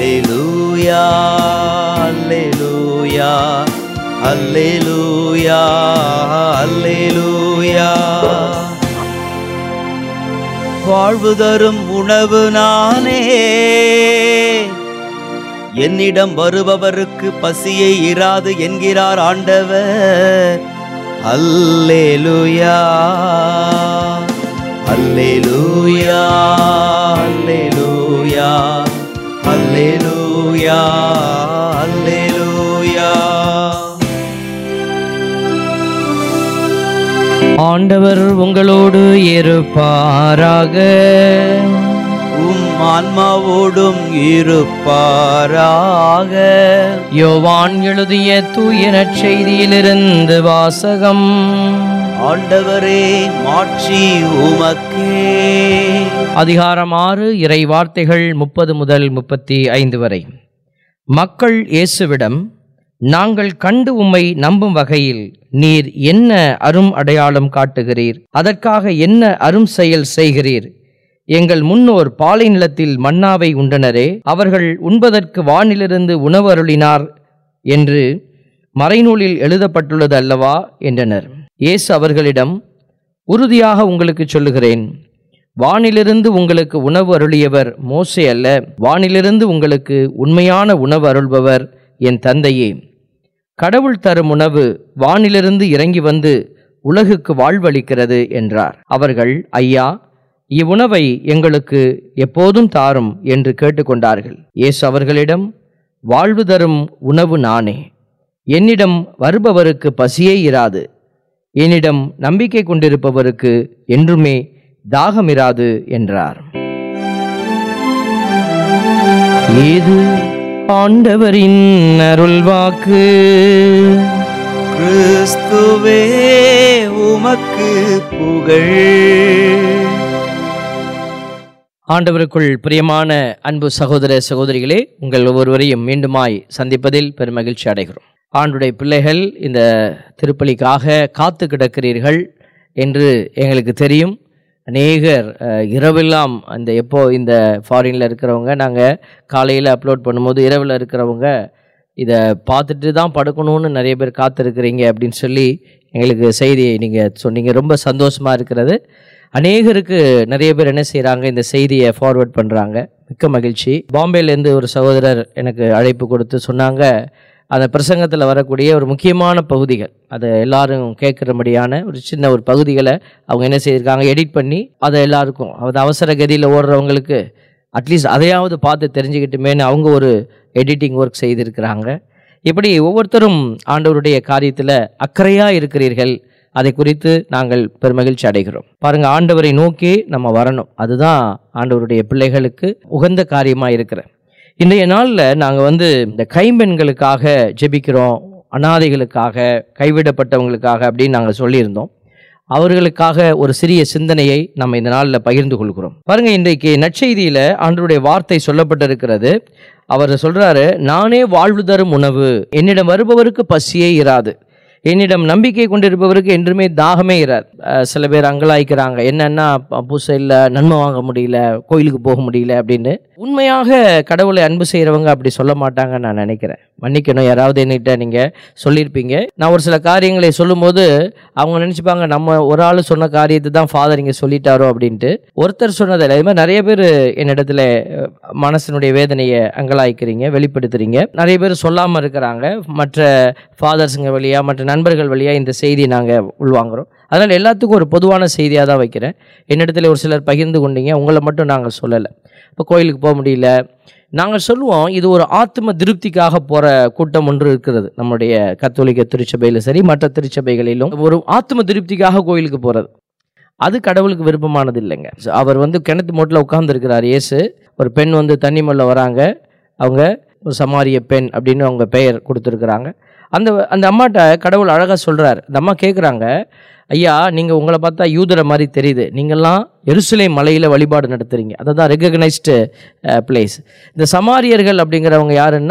அல்லேலூயா அல்லேலூயா அல்லேலூயா அல்லேலூயா வாழ்வு தரும் உணவு நானே என்னிடம் வருபவருக்கு பசியை இராது என்கிறார் ஆண்டவர் அல்லேலூயா அல்லேலூயா அல்லேலூயா அல்லேலூயா அல்லேலூயா ஆண்டவர் உங்களோடு இருப்பாராக உம் ஆன்மாவோடும் இருப்பாராக யோவான் எழுதிய தூய நற்செய்தியிலிருந்து வாசகம் ஆண்டவரே மாட்சி உமக்கே அதிகாரம் ஆறு இறை வார்த்தைகள் முப்பது முதல் முப்பத்தி ஐந்து வரை மக்கள் இயேசுவிடம் நாங்கள் கண்டு உம்மை நம்பும் வகையில் நீர் என்ன அரும் அடையாளம் காட்டுகிறீர் அதற்காக என்ன அரும் செயல் செய்கிறீர் எங்கள் முன்னோர் பாலை நிலத்தில் மன்னாவை உண்டனரே அவர்கள் உண்பதற்கு வானிலிருந்து உணவு அருளினார் என்று மறைநூலில் எழுதப்பட்டுள்ளது அல்லவா என்றனர் இயேசு அவர்களிடம் உறுதியாக உங்களுக்கு சொல்லுகிறேன் வானிலிருந்து உங்களுக்கு உணவு அருளியவர் மோசே அல்ல வானிலிருந்து உங்களுக்கு உண்மையான உணவு அருள்பவர் என் தந்தையே கடவுள் தரும் உணவு வானிலிருந்து இறங்கி வந்து உலகுக்கு வாழ்வளிக்கிறது என்றார் அவர்கள் ஐயா இவ்வுணவை எங்களுக்கு எப்போதும் தாரும் என்று கேட்டுக்கொண்டார்கள் இயேசு அவர்களிடம் வாழ்வு தரும் உணவு நானே என்னிடம் வருபவருக்கு பசியே இராது என்னிடம் நம்பிக்கை கொண்டிருப்பவருக்கு என்றுமே தாகமிராது என்றார் இது ஆண்டவரின் அருள்வாக்கு கிறிஸ்துவே உமக்கு புகழ் ஆண்டவருக்குள் பிரியமான அன்பு சகோதர சகோதரிகளே உங்கள் ஒவ்வொருவரையும் மீண்டுமாய் சந்திப்பதில் பெருமகிழ்ச்சி அடைகிறோம் ஆண்டுடைய பிள்ளைகள் இந்த திருப்பலிக்காக காத்து கிடக்கிறீர்கள் என்று எங்களுக்கு தெரியும் அநேகர் அஹ், இரவெல்லாம் அந்த எப்போ இந்த ஃபாரினில் இருக்கிறவங்க நாங்கள் காலையில் அப்லோட் பண்ணும்போது இரவில் இருக்கிறவங்க இதை பார்த்துட்டு தான் படுக்கணும்னு நிறைய பேர் காத்திருக்கிறீங்க அப்படின்னு சொல்லி எங்களுக்கு செய்தியை நீங்கள் சொன்னீங்க ரொம்ப சந்தோஷமாக இருக்கிறது அநேகருக்கு நிறைய பேர் என்ன செய்கிறாங்க இந்த செய்தியை ஃபார்வர்ட் பண்ணுறாங்க மிக்க மகிழ்ச்சி பாம்பேலேருந்து ஒரு சகோதரர் எனக்கு அழைப்பு கொடுத்து சொன்னாங்க அந்த பிரசங்கத்தில் வரக்கூடிய ஒரு முக்கியமான பகுதிகள் அதை எல்லாரும் கேட்குறபடியான ஒரு சின்ன ஒரு பகுதிகளை அவங்க என்ன செய்திருக்காங்க எடிட் பண்ணி அதை எல்லாருக்கும் அது அவசர கதியில் ஓடுறவங்களுக்கு அட்லீஸ்ட் அதையாவது பார்த்து தெரிஞ்சுக்கிட்டுமேன்னு அவங்க ஒரு எடிட்டிங் ஒர்க் செய்திருக்கிறாங்க இப்படி ஒவ்வொருத்தரும் ஆண்டவருடைய காரியத்தில் அக்கறையாக இருக்கிறீர்கள் அதை குறித்து நாங்கள் பெருமகிழ்ச்சி அடைகிறோம் பாருங்க ஆண்டவரை நோக்கி நம்ம வரணும் அதுதான் ஆண்டவருடைய பிள்ளைகளுக்கு உகந்த காரியமாக இருக்கிற இன்றைய நாளில் நாங்கள் வந்து இந்த கைம்பெண்களுக்காக ஜெபிக்கிறோம் அனாதைகளுக்காக கைவிடப்பட்டவங்களுக்காக அப்படின்னு நாங்கள் சொல்லியிருந்தோம் அவர்களுக்காக ஒரு சிறிய சிந்தனையை நம்ம இந்த நாளில் பகிர்ந்து கொள்கிறோம் பாருங்க இன்றைக்கு நற்செய்தியில ஆண்டவருடைய வார்த்தை சொல்லப்பட்டிருக்கிறது அவர் சொல்றாரு நானே வாழ்வு தரும் உணவு என்னிடம் வருபவருக்கு பசியே இராது என்னிடம் நம்பிக்கை கொண்டிருப்பவருக்கு என்றுமே தாகமே இராது அஹ் சில பேர் அங்கலாய்க்கிறாங்க என்னன்னா ப- பூசை இல்லை நன்மை வாங்க முடியல கோயிலுக்கு போக முடியல அப்படின்னு உண்மையாக கடவுளை அன்பு செய்கிறவங்க அப்படி சொல்ல மாட்டாங்கன்னு நான் நினைக்கிறேன் மன்னிக்கணும் யாராவது என்கிட்ட நீங்கள் சொல்லியிருப்பீங்க நான் ஒரு சில காரியங்களை சொல்லும்போது அவங்க நினச்சிப்பாங்க நம்ம ஒரு ஆள் சொன்ன காரியத்தை தான் ஃபாதர் இங்கே சொல்லிட்டாரோ அப்படின்ட்டு ஒருத்தர் சொன்னதில்லை இது மாதிரி நிறைய பேர் என்னிடத்துல அஹ், மனசினுடைய வேதனையை அங்கலாய்க்கிறீங்க வெளிப்படுத்துறீங்க நிறைய பேர் சொல்லாமல் இருக்கிறாங்க மற்ற ஃபாதர்ஸுங்க வழியாக மற்ற நண்பர்கள் வழியாக இந்த செய்தியை நாங்கள் உள்வாங்குறோம் அதனால் எல்லாத்துக்கும் ஒரு பொதுவான செய்தியாக தான் வைக்கிறேன் என்னிடத்துல ஒரு சிலர் பகிர்ந்து கொண்டீங்க உங்களை மட்டும் நாங்கள் சொல்லலை இப்போ கோயிலுக்கு போக முடியல நாங்கள் சொல்லுவோம் இது ஒரு ஆத்ம திருப்திக்காக போகிற கூட்டம் ஒன்று இருக்கிறது நம்முடைய கத்தோலிக்க திருச்சபையில் சரி மற்ற திருச்சபைகளிலும் ஒரு ஆத்ம திருப்திக்காக கோயிலுக்கு போகிறது அது கடவுளுக்கு விருப்பமானது இல்லைங்க அவர் வந்து கிணத்து மோட்டில் உட்கார்ந்துருக்கிறார் இயேசு ஒரு பெண் வந்து தண்ணி மொல்ல வராங்க அவங்க ஒரு சமாரிய பெண் அப்படின்னு அவங்க பெயர் கொடுத்துருக்குறாங்க அந்த அந்த அம்மாட்ட கடவுள் அழகாக சொல்கிறார் அந்த அம்மா கேட்குறாங்க ஐயா நீங்கள் உங்களை பார்த்தா யூதரை மாதிரி தெரியுது நீங்கள்லாம் எருசலேம் மலையில் வழிபாடு நடத்துறீங்க அதை தான் ரெகக்னைஸ்டு பிளேஸ் இந்த சமாரியர்கள் அப்படிங்கிறவங்க யாருன்னா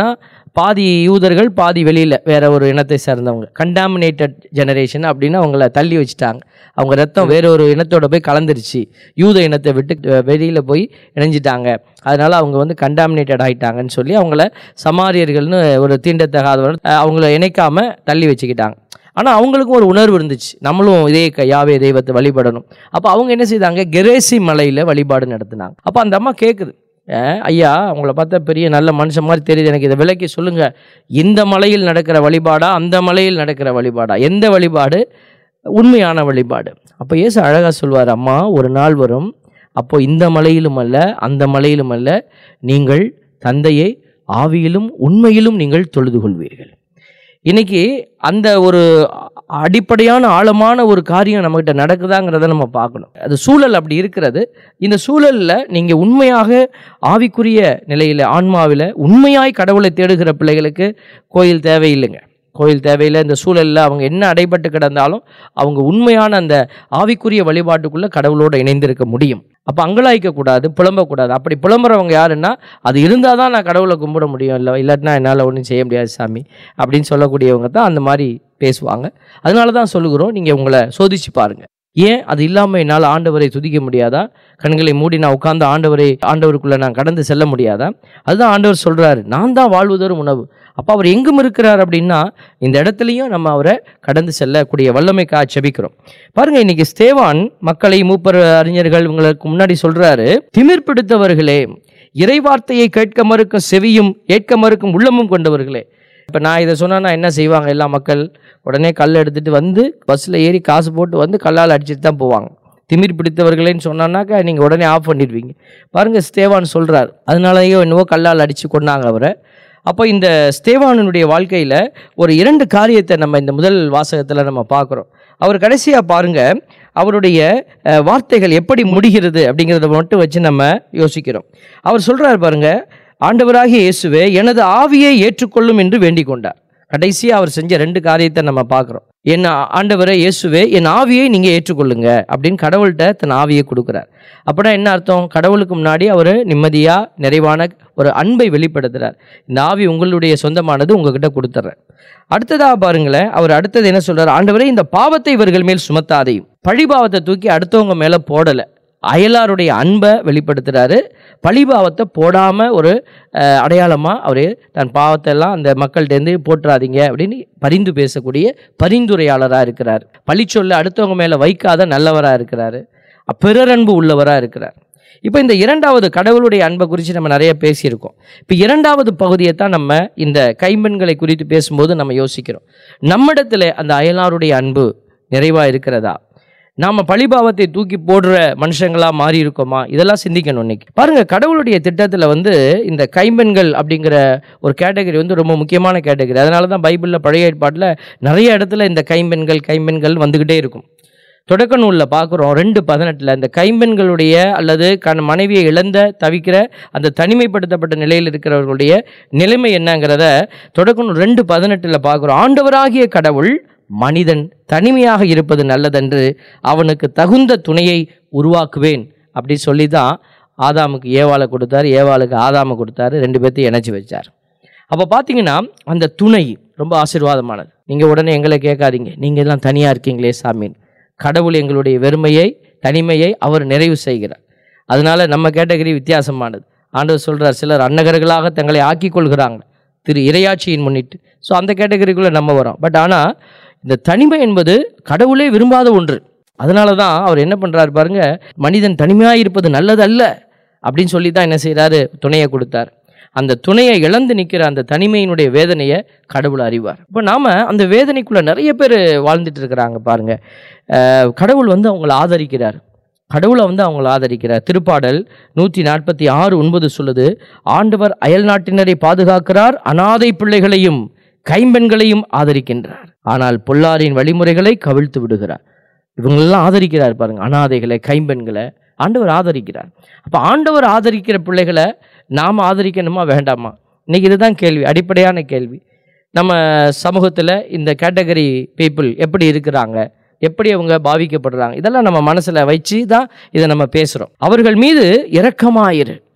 பாதி யூதர்கள் பாதி வெளியில் வேற ஒரு இனத்தை சேர்ந்தவங்க கண்டாமினேட்டட் ஜெனரேஷன் அப்படின்னு அவங்கள தள்ளி வச்சுட்டாங்க அவங்க ரத்தம் வேற ஒரு இனத்தோட போய் கலந்துருச்சு யூத இனத்தை விட்டு வெளியில் போய் இணைஞ்சிட்டாங்க அதனால அவங்க வந்து கண்டாமினேட்டட் ஆயிட்டாங்கன்னு சொல்லி அவங்கள சமாரியர்கள்னு ஒரு தீண்டத்தகாதவர் அஹ் அவங்கள இணைக்காம தள்ளி வச்சுக்கிட்டாங்க ஆனால் அவங்களுக்கும் ஒரு உணர்வு இருந்துச்சு நம்மளும் இதே க- யாவே தெய்வத்தை வழிபடணும் அப்போ அவங்க என்ன செய்தாங்க கெரேசி மலையில் வழிபாடு நடத்தினாங்க அப்போ அந்த அம்மா கேட்குது ஐயா உங்களை பார்த்தா பெரிய நல்ல மனுஷன் மாதிரி தெரியுது எனக்கு இதை விளக்கி சொல்லுங்க இந்த மலையில் நடக்கிற வழிபாடா அந்த மலையில் நடக்கிற வழிபாடா எந்த வழிபாடு உண்மையான வழிபாடு அப்போ இயேசு அழகாக சொல்வார் அம்மா ஒரு நாள் வரும் அப்போ இந்த மலையிலும் அல்ல அந்த மலையிலும் அல்ல நீங்கள் தந்தையை ஆவியிலும் உண்மையிலும் நீங்கள் தொழுது கொள்வீர்கள் இன்னைக்கு அந்த ஒரு அடிப்படையான ஆழமான ஒரு காரியம் நம்மகிட்ட நடக்குதாங்கிறத நம்ம பார்க்கணும் அது சூழல் அப்படி இருக்கிறது இந்த சூழலில் நீங்கள் உண்மையாக ஆவிக்குரிய நிலையில் ஆன்மாவில் உண்மையாய் கடவுளை தேடுகிற பிள்ளைகளுக்கு கோயில் தேவையில்லைங்க கோயில் தேவையில்லை இந்த சூழலில் அவங்க என்ன அடைபட்டு கிடந்தாலும் அவங்க உண்மையான அந்த ஆவிக்குரிய வழிபாட்டுக்குள்ளே கடவுளோடு இணைந்திருக்க முடியும் அப்போ அங்கலாய்க்கக்கூடாது புலம்பக்கூடாது அப்படி புலம்புறவங்க யாருன்னா அது இருந்தால் தான் நான் கடவுளை கும்பிட முடியும் இல்லை இல்லாட்டினா என்னால் ஒன்றும் செய்ய முடியாது சாமி அப்படின்னு சொல்லக்கூடியவங்க தான் அந்த மாதிரி பேசுவாங்க அதனால தான் சொல்லுகிறோம் நீங்கள் உங்களை சோதிச்சு பாருங்க ஏன் அது இல்லாமல் என்னால் ஆண்டவரை துதிக்க முடியாதா கண்களை மூடி நான் உட்கார்ந்து ஆண்டவரை ஆண்டவருக்குள்ளே நான் கடந்து செல்ல முடியாதா அதுதான் ஆண்டவர் சொல்கிறாரு நான் தான் வாழ்வதரும் உணவு அப்போ அவர் எங்கும் இருக்கிறார் அப்படின்னா இந்த இடத்துலையும் நம்ம அவரை கடந்து செல்லக்கூடிய வல்லமைக்காக செபிக்கிறோம் பாருங்க இன்னைக்கு ஸ்தேவான் மக்களை மூப்பர் அறிஞர்கள் இவங்களுக்கு முன்னாடி சொல்றாரு திமிர் பிடித்தவர்களே இறைவார்த்தையை கேட்க மறுக்கும் செவியும் ஏற்க மறுக்கும் உள்ளமும் கொண்டவர்களே இப்போ நான் இதை சொன்னா என்ன செய்வாங்க எல்லா மக்கள் உடனே கல் எடுத்துட்டு வந்து பஸ்ஸில் ஏறி காசு போட்டு வந்து கல்லால் அடிச்சுட்டு தான் போவாங்க திமிர் பிடித்தவர்களேன்னு சொன்னான்னாக்கா நீங்கள் உடனே ஆஃப் பண்ணிடுவீங்க பாருங்க ஸ்தேவான் சொல்றார் அதனாலயோ என்னவோ கல்லால் அடித்து கொண்டாங்க அவரை அப்போ இந்த ஸ்தேவானனுடைய வாழ்க்கையில் ஒரு இரண்டு காரியத்தை நம்ம இந்த முதல் வாசகத்தில் நம்ம பார்க்குறோம் அவர் கடைசியாக பாருங்க அவருடைய அஹ், வார்த்தைகள் எப்படி முடிகிறது அப்படிங்கிறத மட்டும் வச்சு நம்ம யோசிக்கிறோம் அவர் சொல்றார் பாருங்க ஆண்டவராகிய இயேசுவே எனது ஆவியை ஏற்றுக்கொள்ளும் என்று வேண்டிக் கொண்டார் கடைசியாக அவர் செஞ்ச ரெண்டு காரியத்தை நம்ம பார்க்குறோம் என் ஆண்டவரே இயேசுவே என் ஆவியை நீங்கள் ஏற்றுக்கொள்ளுங்க அப்படின்னு கடவுள்கிட்ட தன் ஆவியை கொடுக்குறார் அப்படின்னா என்ன அர்த்தம் கடவுளுக்கு முன்னாடி அவர் நிம்மதியாக நிறைவான ஒரு அன்பை வெளிப்படுத்துறார் இந்த ஆவி உங்களுடைய சொந்தமானது உங்ககிட்ட கொடுத்துட்றேன் அடுத்ததாக பாருங்களேன் அவர் அடுத்தது என்ன சொல்றார் ஆண்டவரே இந்த பாவத்தை இவர்கள் மேல் சுமத்தாதையும் பழிபாவத்தை தூக்கி அடுத்தவங்க மேலே போடலை அயலாருடைய அன்பை வெளிப்படுத்துறாரு பழிபாவத்தை போடாம ஒரு அஹ், அடையாளமா அவர் தன் பாவத்தை எல்லாம் அந்த மக்கள்கிட்டேருந்து போட்டுறாதீங்க அப்படின்னு பரிந்து பேசக்கூடிய பரிந்துரையாளராக இருக்கிறார் பழிச்சொல்ல அடுத்தவங்க மேலே வைக்காத நல்லவராக இருக்கிறாரு பிறரன்பு உள்ளவராக இருக்கிறார் இப்போ இந்த இரண்டாவது கடவுளுடைய அன்பை குறித்து நம்ம நிறைய பேசியிருக்கோம் இப்போ இரண்டாவது பகுதியை தான் நம்ம இந்த கைம்பெண்களை குறித்து பேசும்போது நம்ம யோசிக்கிறோம் நம்மிடத்துல அந்த அயலாருடைய அன்பு நிறைவாக இருக்கிறதா நாம பழிபாவத்தை தூக்கி போடுற மனுஷங்களா மாறி இருக்கோமா இதெல்லாம் சிந்திக்கணும் இன்னைக்கு பாருங்க கடவுளுடைய திட்டத்துல வந்து இந்த கைம்பெண்கள் அப்படிங்கிற ஒரு கேட்டகரி வந்து ரொம்ப முக்கியமான கேட்டகரி அதனால தான் பைபிளில் பழைய ஏற்பாட்டில் நிறைய இடத்துல இந்த கைம்பெண்கள் கைம்பெண்கள் வந்துக்கிட்டே இருக்கும் தொடக்க நூலில் பார்க்குறோம் ரெண்டு பதினெட்டில் இந்த கைம்பெண்களுடைய அல்லது கண் மனைவியை இழந்த தவிக்கிற அந்த தனிமைப்படுத்தப்பட்ட நிலையில் இருக்கிறவர்களுடைய நிலைமை என்னங்கிறத தொடக்க நூல் ரெண்டு பதினெட்டில் பார்க்குறோம் ஆண்டவராகிய கடவுள் மனிதன் தனிமையாக இருப்பது நல்லதென்று அவனுக்கு தகுந்த துணையை உருவாக்குவேன் அப்படி சொல்லி தான் ஆதாமுக்கு ஏவாளை கொடுத்தாரு ஏவாளுக்கு ஆதாமை கொடுத்தாரு ரெண்டு பேர்த்தையும் இணைச்சி வச்சார் அப்போ பார்த்தீங்கன்னா அந்த துணை ரொம்ப ஆசீர்வாதமானது நீங்கள் உடனே எங்களை கேட்காதீங்க நீங்கள் எல்லாம் தனியாக இருக்கீங்களே சாமின்னு கடவுள் எங்களுடைய வெறுமையை தனிமையை அவர் நிறைவு செய்கிறார் அதனால நம்ம கேட்டகரி வித்தியாசமானது ஆண்டவர் சொல்றார் சிலர் அன்னகர்களாக தங்களை ஆக்கிக் கொள்கிறாங்க திரு இரையாட்சியின் முன்னிட்டு ஸோ அந்த கேட்டகரிக்குள்ளே நம்ம வரோம் பட் ஆனால் இந்த தனிமை என்பது கடவுளே விரும்பாத ஒன்று அதனால தான் அவர் என்ன பண்ணுறாரு பாருங்க மனிதன் தனிமையாக இருப்பது நல்லது அல்ல அப்படின்னு சொல்லி தான் என்ன செய்கிறாரு துணையை கொடுத்தார் அந்த துணையை இழந்து நிற்கிற அந்த தனிமையினுடைய வேதனையை கடவுள் அறிவார் இப்போ நாம் அந்த வேதனைக்குள்ளே நிறைய பேர் வாழ்ந்துட்டு இருக்கிறாங்க பாருங்க அஹ் கடவுள் வந்து அவங்கள ஆதரிக்கிறார் கடவுளை வந்து அவங்கள ஆதரிக்கிறார் திருப்பாடல் நூற்றி நாற்பத்தி ஆறு ஒன்பது சொல்லுது ஆண்டவர் அயல் நாட்டினரை பாதுகாக்கிறார் அனாதை பிள்ளைகளையும் கைம்பெண்களையும் ஆதரிக்கின்றார் ஆனால் பொல்லாரின் வழிமுறைகளை கவிழ்த்து விடுகிறார் இவங்களெல்லாம் ஆதரிக்கிறார் பாருங்க அனாதைகளை கைம்பெண்களை ஆண்டவர் ஆதரிக்கிறார் அப்போ ஆண்டவர் ஆதரிக்கிற பிள்ளைகளை நாம் ஆதரிக்கணுமா வேண்டாமா இன்னைக்கு இதுதான் கேள்வி அடிப்படையான கேள்வி நம்ம சமூகத்தில் இந்த கேட்டகரி பீப்புள் எப்படி இருக்கிறாங்க எப்படி அவங்க பாவிக்கப்படுறாங்க இதெல்லாம் நம்ம மனசில் வச்சு தான் இதை நம்ம பேசுகிறோம் அவர்கள் மீது இரக்கமாயிரு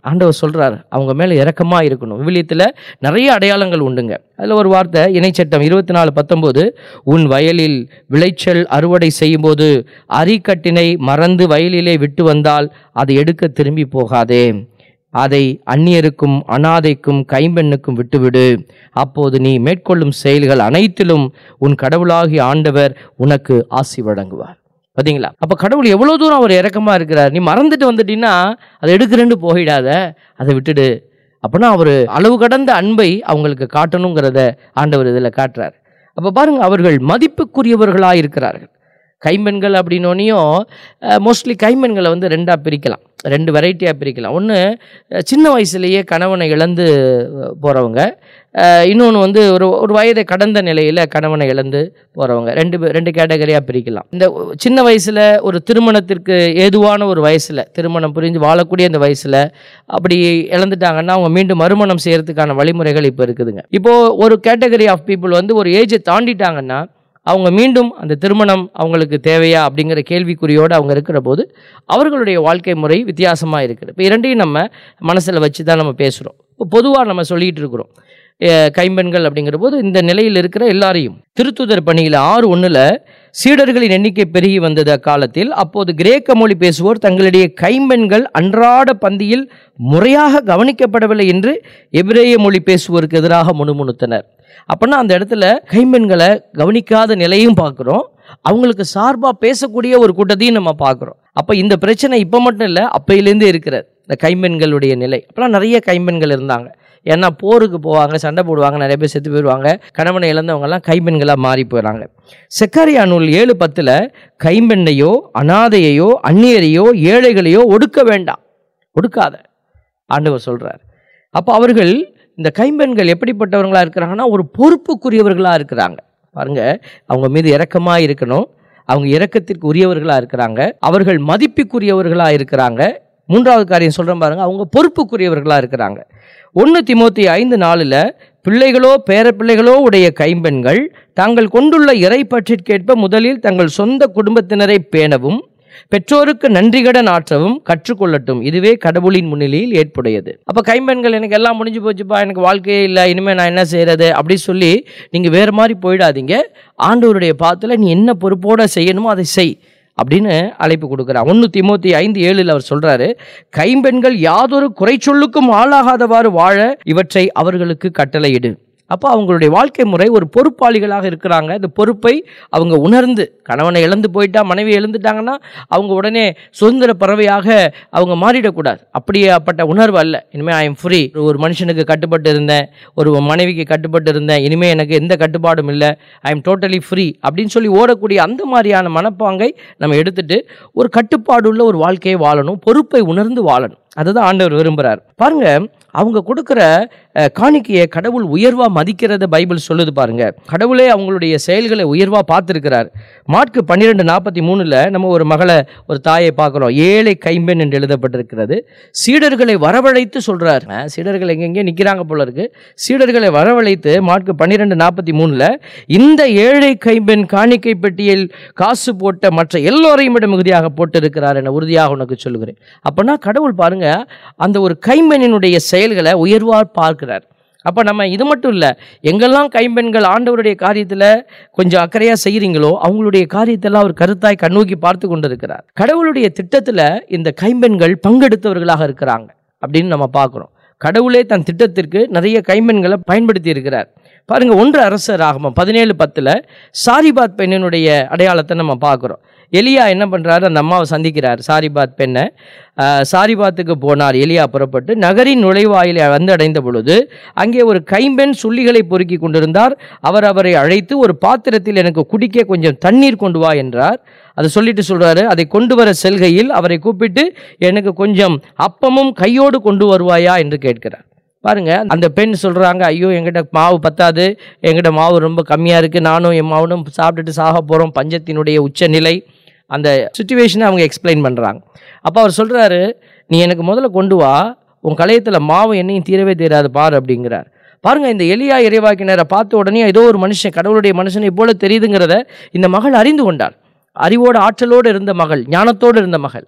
ஆண்டவர் சொல்றார் அவங்க மேல இரக்கமா இருக்கணும் விவிலியத்துல நிறைய அடையாளங்கள் உண்டுங்க அதுல ஒரு வார்த்தை இணைச்சட்டம் இருபத்தி நாலு பத்தொன்பது உன் வயலில் விளைச்சல் அறுவடை செய்யும்போது அரிக்கட்டினை மறந்து வயலிலே விட்டு வந்தால் அதை எடுக்க திரும்பி போகாதே அதை அந்நியருக்கும் அனாதைக்கும் கைம்பெண்ணுக்கும் விட்டுவிடு அப்போது நீ மேற்கொள்ளும் செயல்கள் அனைத்திலும் உன் கடவுளாகிய ஆண்டவர் உனக்கு ஆசி வழங்குவார் பார்த்தீங்களா அப்போ கடவுள் எவ்வளோ தூரம் அவர் இறக்கமா இருக்கிறார் நீ மறந்துட்டு வந்துட்டீங்கன்னா அதை எடுக்கிறேன்னு போயிடாத அதை விட்டுடு அப்போனா அவர் அளவு கடந்த அன்பை அவங்களுக்கு காட்டணுங்கிறத ஆண்டவர் இதில் காட்டுறார் அப்போ பாருங்க அவர்கள் மதிப்புக்குரியவர்களாக இருக்கிறார்கள் கைம்பெண்கள் அப்படின்னோனையும் மோஸ்ட்லி கைம்பெண்களை வந்து ரெண்டாக பிரிக்கலாம் ரெண்டு வெரைட்டியாக பிரிக்கலாம் ஒன்று சின்ன வயசுலேயே கணவனை இழந்து போகிறவங்க இன்னொன்று வந்து ஒரு ஒரு வயதை கடந்த நிலையில் கணவனை இழந்து போகிறவங்க ரெண்டு பே- ரெண்டு கேட்டகரியாக பிரிக்கலாம் இந்த சின்ன வயசில் ஒரு திருமணத்திற்கு ஏதுவான ஒரு வயசில் திருமணம் புரிஞ்சு வாழக்கூடிய அந்த வயசில் அப்படி இழந்துட்டாங்கன்னா அவங்க மீண்டும் மறுமணம் செய்யறதுக்கான வழிமுறைகள் இப்போ இருக்குதுங்க இப்போது ஒரு கேட்டகரி ஆஃப் பீப்புள் வந்து ஒரு ஏஜை தாண்டிட்டாங்கன்னா அவங்க மீண்டும் அந்த திருமணம் அவங்களுக்கு தேவையா அப்படிங்கிற கேள்விக்குறியோடு அவங்க இருக்கிற போது அவர்களுடைய வாழ்க்கை முறை வித்தியாசமாக இருக்குது இப்போ இரண்டையும் நம்ம மனசில் வச்சு தான் நம்ம பேசுகிறோம் இப்போ பொதுவாக நம்ம சொல்லிகிட்டு இருக்கிறோம் அஹ் கைம்பெண்கள் அப்படிங்கிற போது இந்த நிலையில் இருக்கிற எல்லாரையும் திருத்துதர் பணியில் ஆறு ஒன்றில் சீடர்களின் எண்ணிக்கை பெருகி வந்தது அக்காலத்தில் அப்போது கிரேக்க மொழி பேசுவோர் தங்களுடைய கைம்பெண்கள் அன்றாட பந்தியில் முறையாக கவனிக்கப்படவில்லை என்று எபிரேய மொழி பேசுவோருக்கு எதிராக முணுமுணுத்தனர் அப்போனா அந்த இடத்துல கைம்பெண்களை கவனிக்காத நிலையும் பார்க்குறோம் அவங்களுக்கு சார்பாக பேசக்கூடிய ஒரு கூட்டத்தையும் நம்ம பார்க்குறோம் அப்போ இந்த பிரச்சனை இப்போ மட்டும் இல்லை அப்பையிலேருந்தே இருக்கிறது இந்த கைம்பெண்களுடைய நிலை அப்போலாம் நிறைய கைம்பெண்கள் இருந்தாங்க ஏன்னா போருக்கு போவாங்க சண்டை போடுவாங்க நிறைய பேர் செத்து போயிடுவாங்க கணவனை இழந்தவங்கெல்லாம் கைம்பெண்களாக மாறி போயிடுறாங்க செக்காரியா நூல் ஏழு பத்தில் கைம்பெண்ணையோ அனாதையையோ அந்நியரையோ ஏழைகளையோ ஒடுக்க வேண்டாம் ஒடுக்காத ஆண்டவர் சொல்றார் அப்போ அவர்கள் இந்த கைம்பெண்கள் எப்படிப்பட்டவர்களா இருக்கிறாங்கன்னா ஒரு பொறுப்புக்குரியவர்களாக இருக்கிறாங்க பாருங்க அவங்க மீது இரக்கமாக இருக்கணும் அவங்க இரக்கத்திற்கு உரியவர்களாக இருக்கிறாங்க அவர்கள் மதிப்புக்குரியவர்களாக இருக்கிறாங்க மூன்றாவது காரியம் சொல்கிறேன் பாருங்க அவங்க பொறுப்புக்குரியவர்களாக இருக்கிறாங்க ஒன்று திமோத்தி ஐந்து நாளில் பிள்ளைகளோ பேரப்பிள்ளைகளோ உடைய கைம்பெண்கள் தாங்கள் கொண்டுள்ள இறை பற்றிற்கேற்ப முதலில் தங்கள் சொந்த குடும்பத்தினரை பேணவும் பெற்றோருக்கு நன்றிகடன் ஆற்றவும் கற்றுக்கொள்ளட்டும் இதுவே கடவுளின் முன்னிலையில் ஏற்புடையது அப்போ கைம்பெண்கள் எனக்கு எல்லாம் முடிஞ்சு போச்சுப்பா எனக்கு வாழ்க்கையே இல்லை இனிமேல் நான் என்ன செய்யறது அப்படி சொல்லி நீங்கள் வேறு மாதிரி போயிடாதீங்க ஆண்டவருடைய பாத்துல நீ என்ன பொறுப்போட செய்யணுமோ அதை செய் அப்படின்னு அழைப்பு கொடுக்குறார் ஒன்று திமோத்தி ஐந்து ஏழில் அவர் சொல்றாரு கைம்பெண்கள் யாதொரு குறைச்சொல்லுக்கும் ஆளாகாதவாறு வாழ இவற்றை அவர்களுக்கு கட்டளையிடு அப்போ அவங்களுடைய வாழ்க்கை முறை ஒரு பொறுப்பாளிகளாக இருக்கிறாங்க இந்த பொறுப்பை அவங்க உணர்ந்து கணவனை இழந்து போயிட்டா மனைவி இழந்துட்டாங்கன்னா அவங்க உடனே சுதந்திர பறவையாக அவங்க மாறிடக்கூடாது அப்படியேப்பட்ட உணர்வு அல்ல இனிமேல் ஐ எம் ஃப்ரீ ஒரு மனுஷனுக்கு கட்டுப்பட்டு இருந்தேன் ஒரு மனைவிக்கு கட்டுப்பட்டு இருந்தேன் இனிமேல் எனக்கு எந்த கட்டுப்பாடும் இல்லை ஐ எம் டோட்டலி ஃப்ரீ அப்படின்னு சொல்லி ஓடக்கூடிய அந்த மாதிரியான மனப்பாங்கை நம்ம எடுத்துட்டு ஒரு கட்டுப்பாடுள்ள ஒரு வாழ்க்கையை வாழணும் பொறுப்பை உணர்ந்து வாழணும் அதுதான் ஆண்டவர் விரும்புகிறார் பாருங்க அவங்க கொடுக்குற அஹ், காணிக்கையை கடவுள் உயர்வா மதிக்கிறத பைபிள் சொல்லுது பாருங்க கடவுளே அவங்களுடைய செயல்களை உயர்வா பார்த்துருக்கிறார் மார்க்கு பன்னிரெண்டு நாற்பத்தி மூணுல நம்ம ஒரு மகளை ஒரு தாயை பார்க்குறோம் ஏழை கைம்பெண் என்று எழுதப்பட்டிருக்கிறது சீடர்களை வரவழைத்து சொல்றார் அஹ், சீடர்கள் எங்கெங்கே நிற்கிறாங்க போல இருக்கு சீடர்களை வரவழைத்து மார்க்கு பன்னிரெண்டு நாற்பத்தி மூணுல இந்த ஏழை கைம்பெண் காணிக்கை பெட்டியில் காசு போட்ட மற்ற எல்லோரையும் விட மிகுதியாக போட்டிருக்கிறார் என உறுதியாக உனக்கு சொல்லுகிறேன் அப்போனா கடவுள் பாருங்க அந்த ஒரு கைம்பெண்ணினுடைய செயல்களை உயர்வா பார்க்கிறார் அப்போ நம்ம இது மட்டும் இல்லை எங்கெல்லாம் கைம்பெண்கள் ஆண்டவருடைய காரியத்தில் கொஞ்சம் அக்கறையாக செய்கிறீங்களோ அவங்களுடைய காரியத்தெல்லாம் அவர் கருத்தாய் கண்ணோக்கி பார்த்து கொண்டிருக்கிறார் கடவுளுடைய திட்டத்தில் இந்த கைம்பெண்கள் பங்கெடுத்தவர்களாக இருக்கிறாங்க அப்படின்னு நம்ம பார்க்குறோம் கடவுளே தன் திட்டத்திற்கு நிறைய கைம்பெண்களை பயன்படுத்தி இருக்கிறார் பாருங்க ஒன்று அரசர் ஆகமம் பதினேழு பத்தில் சாரிபாத் பெண்ணினுடைய அடையாளத்தை நம்ம பார்க்குறோம் எலியா என்ன பண்ணுறாரு அந்த அம்மாவை சந்திக்கிறார் சாரிபாத் பெண்ணை ஆஹ், சாரிபாத்துக்கு போனார் எலியா புறப்பட்டு நகரின் நுழைவாயிலை வந்து அடைந்த பொழுது அங்கே ஒரு கைம்பெண் சுள்ளிகளை பொறுக்கி கொண்டிருந்தார் அவர் அவரை அழைத்து ஒரு பாத்திரத்தில் எனக்கு குடிக்க கொஞ்சம் தண்ணீர் கொண்டு வா என்றார் அதை சொல்லிட்டு சொல்றாரு அதை கொண்டு வர செல்கையில் அவரை கூப்பிட்டு எனக்கு கொஞ்சம் அப்பமும் கையோடு கொண்டு வருவாயா என்று கேட்கிறார் பாருங்க அந்த பெண் சொல்றாங்க ஐயோ எங்கிட்ட மாவு பத்தாது எங்கிட்ட மாவு ரொம்ப கம்மியா இருக்கு நானும் என் மாவனும் சாப்பிட்டுட்டு சாக போறோம் பஞ்சத்தினுடைய உச்சநிலை அந்த சுச்சுவேஷனை அவங்க எக்ஸ்பிளைன் பண்றாங்க அப்போ அவர் சொல்றாரு நீ எனக்கு முதல்ல கொண்டு வா உன் கலையத்தில் மாவு என்னையும் தீரவே தீராது பாரு அப்படிங்கிறார் பாருங்க இந்த எலியா இறைவாக்கினரை பார்த்த உடனே ஏதோ ஒரு மனுஷன் கடவுளுடைய மனுஷனை போல தெரியுதுங்கிறத இந்த மகள் அறிந்து கொண்டாள் அறிவோடு ஆற்றலோடு இருந்த மகள் ஞானத்தோடு இருந்த மகள்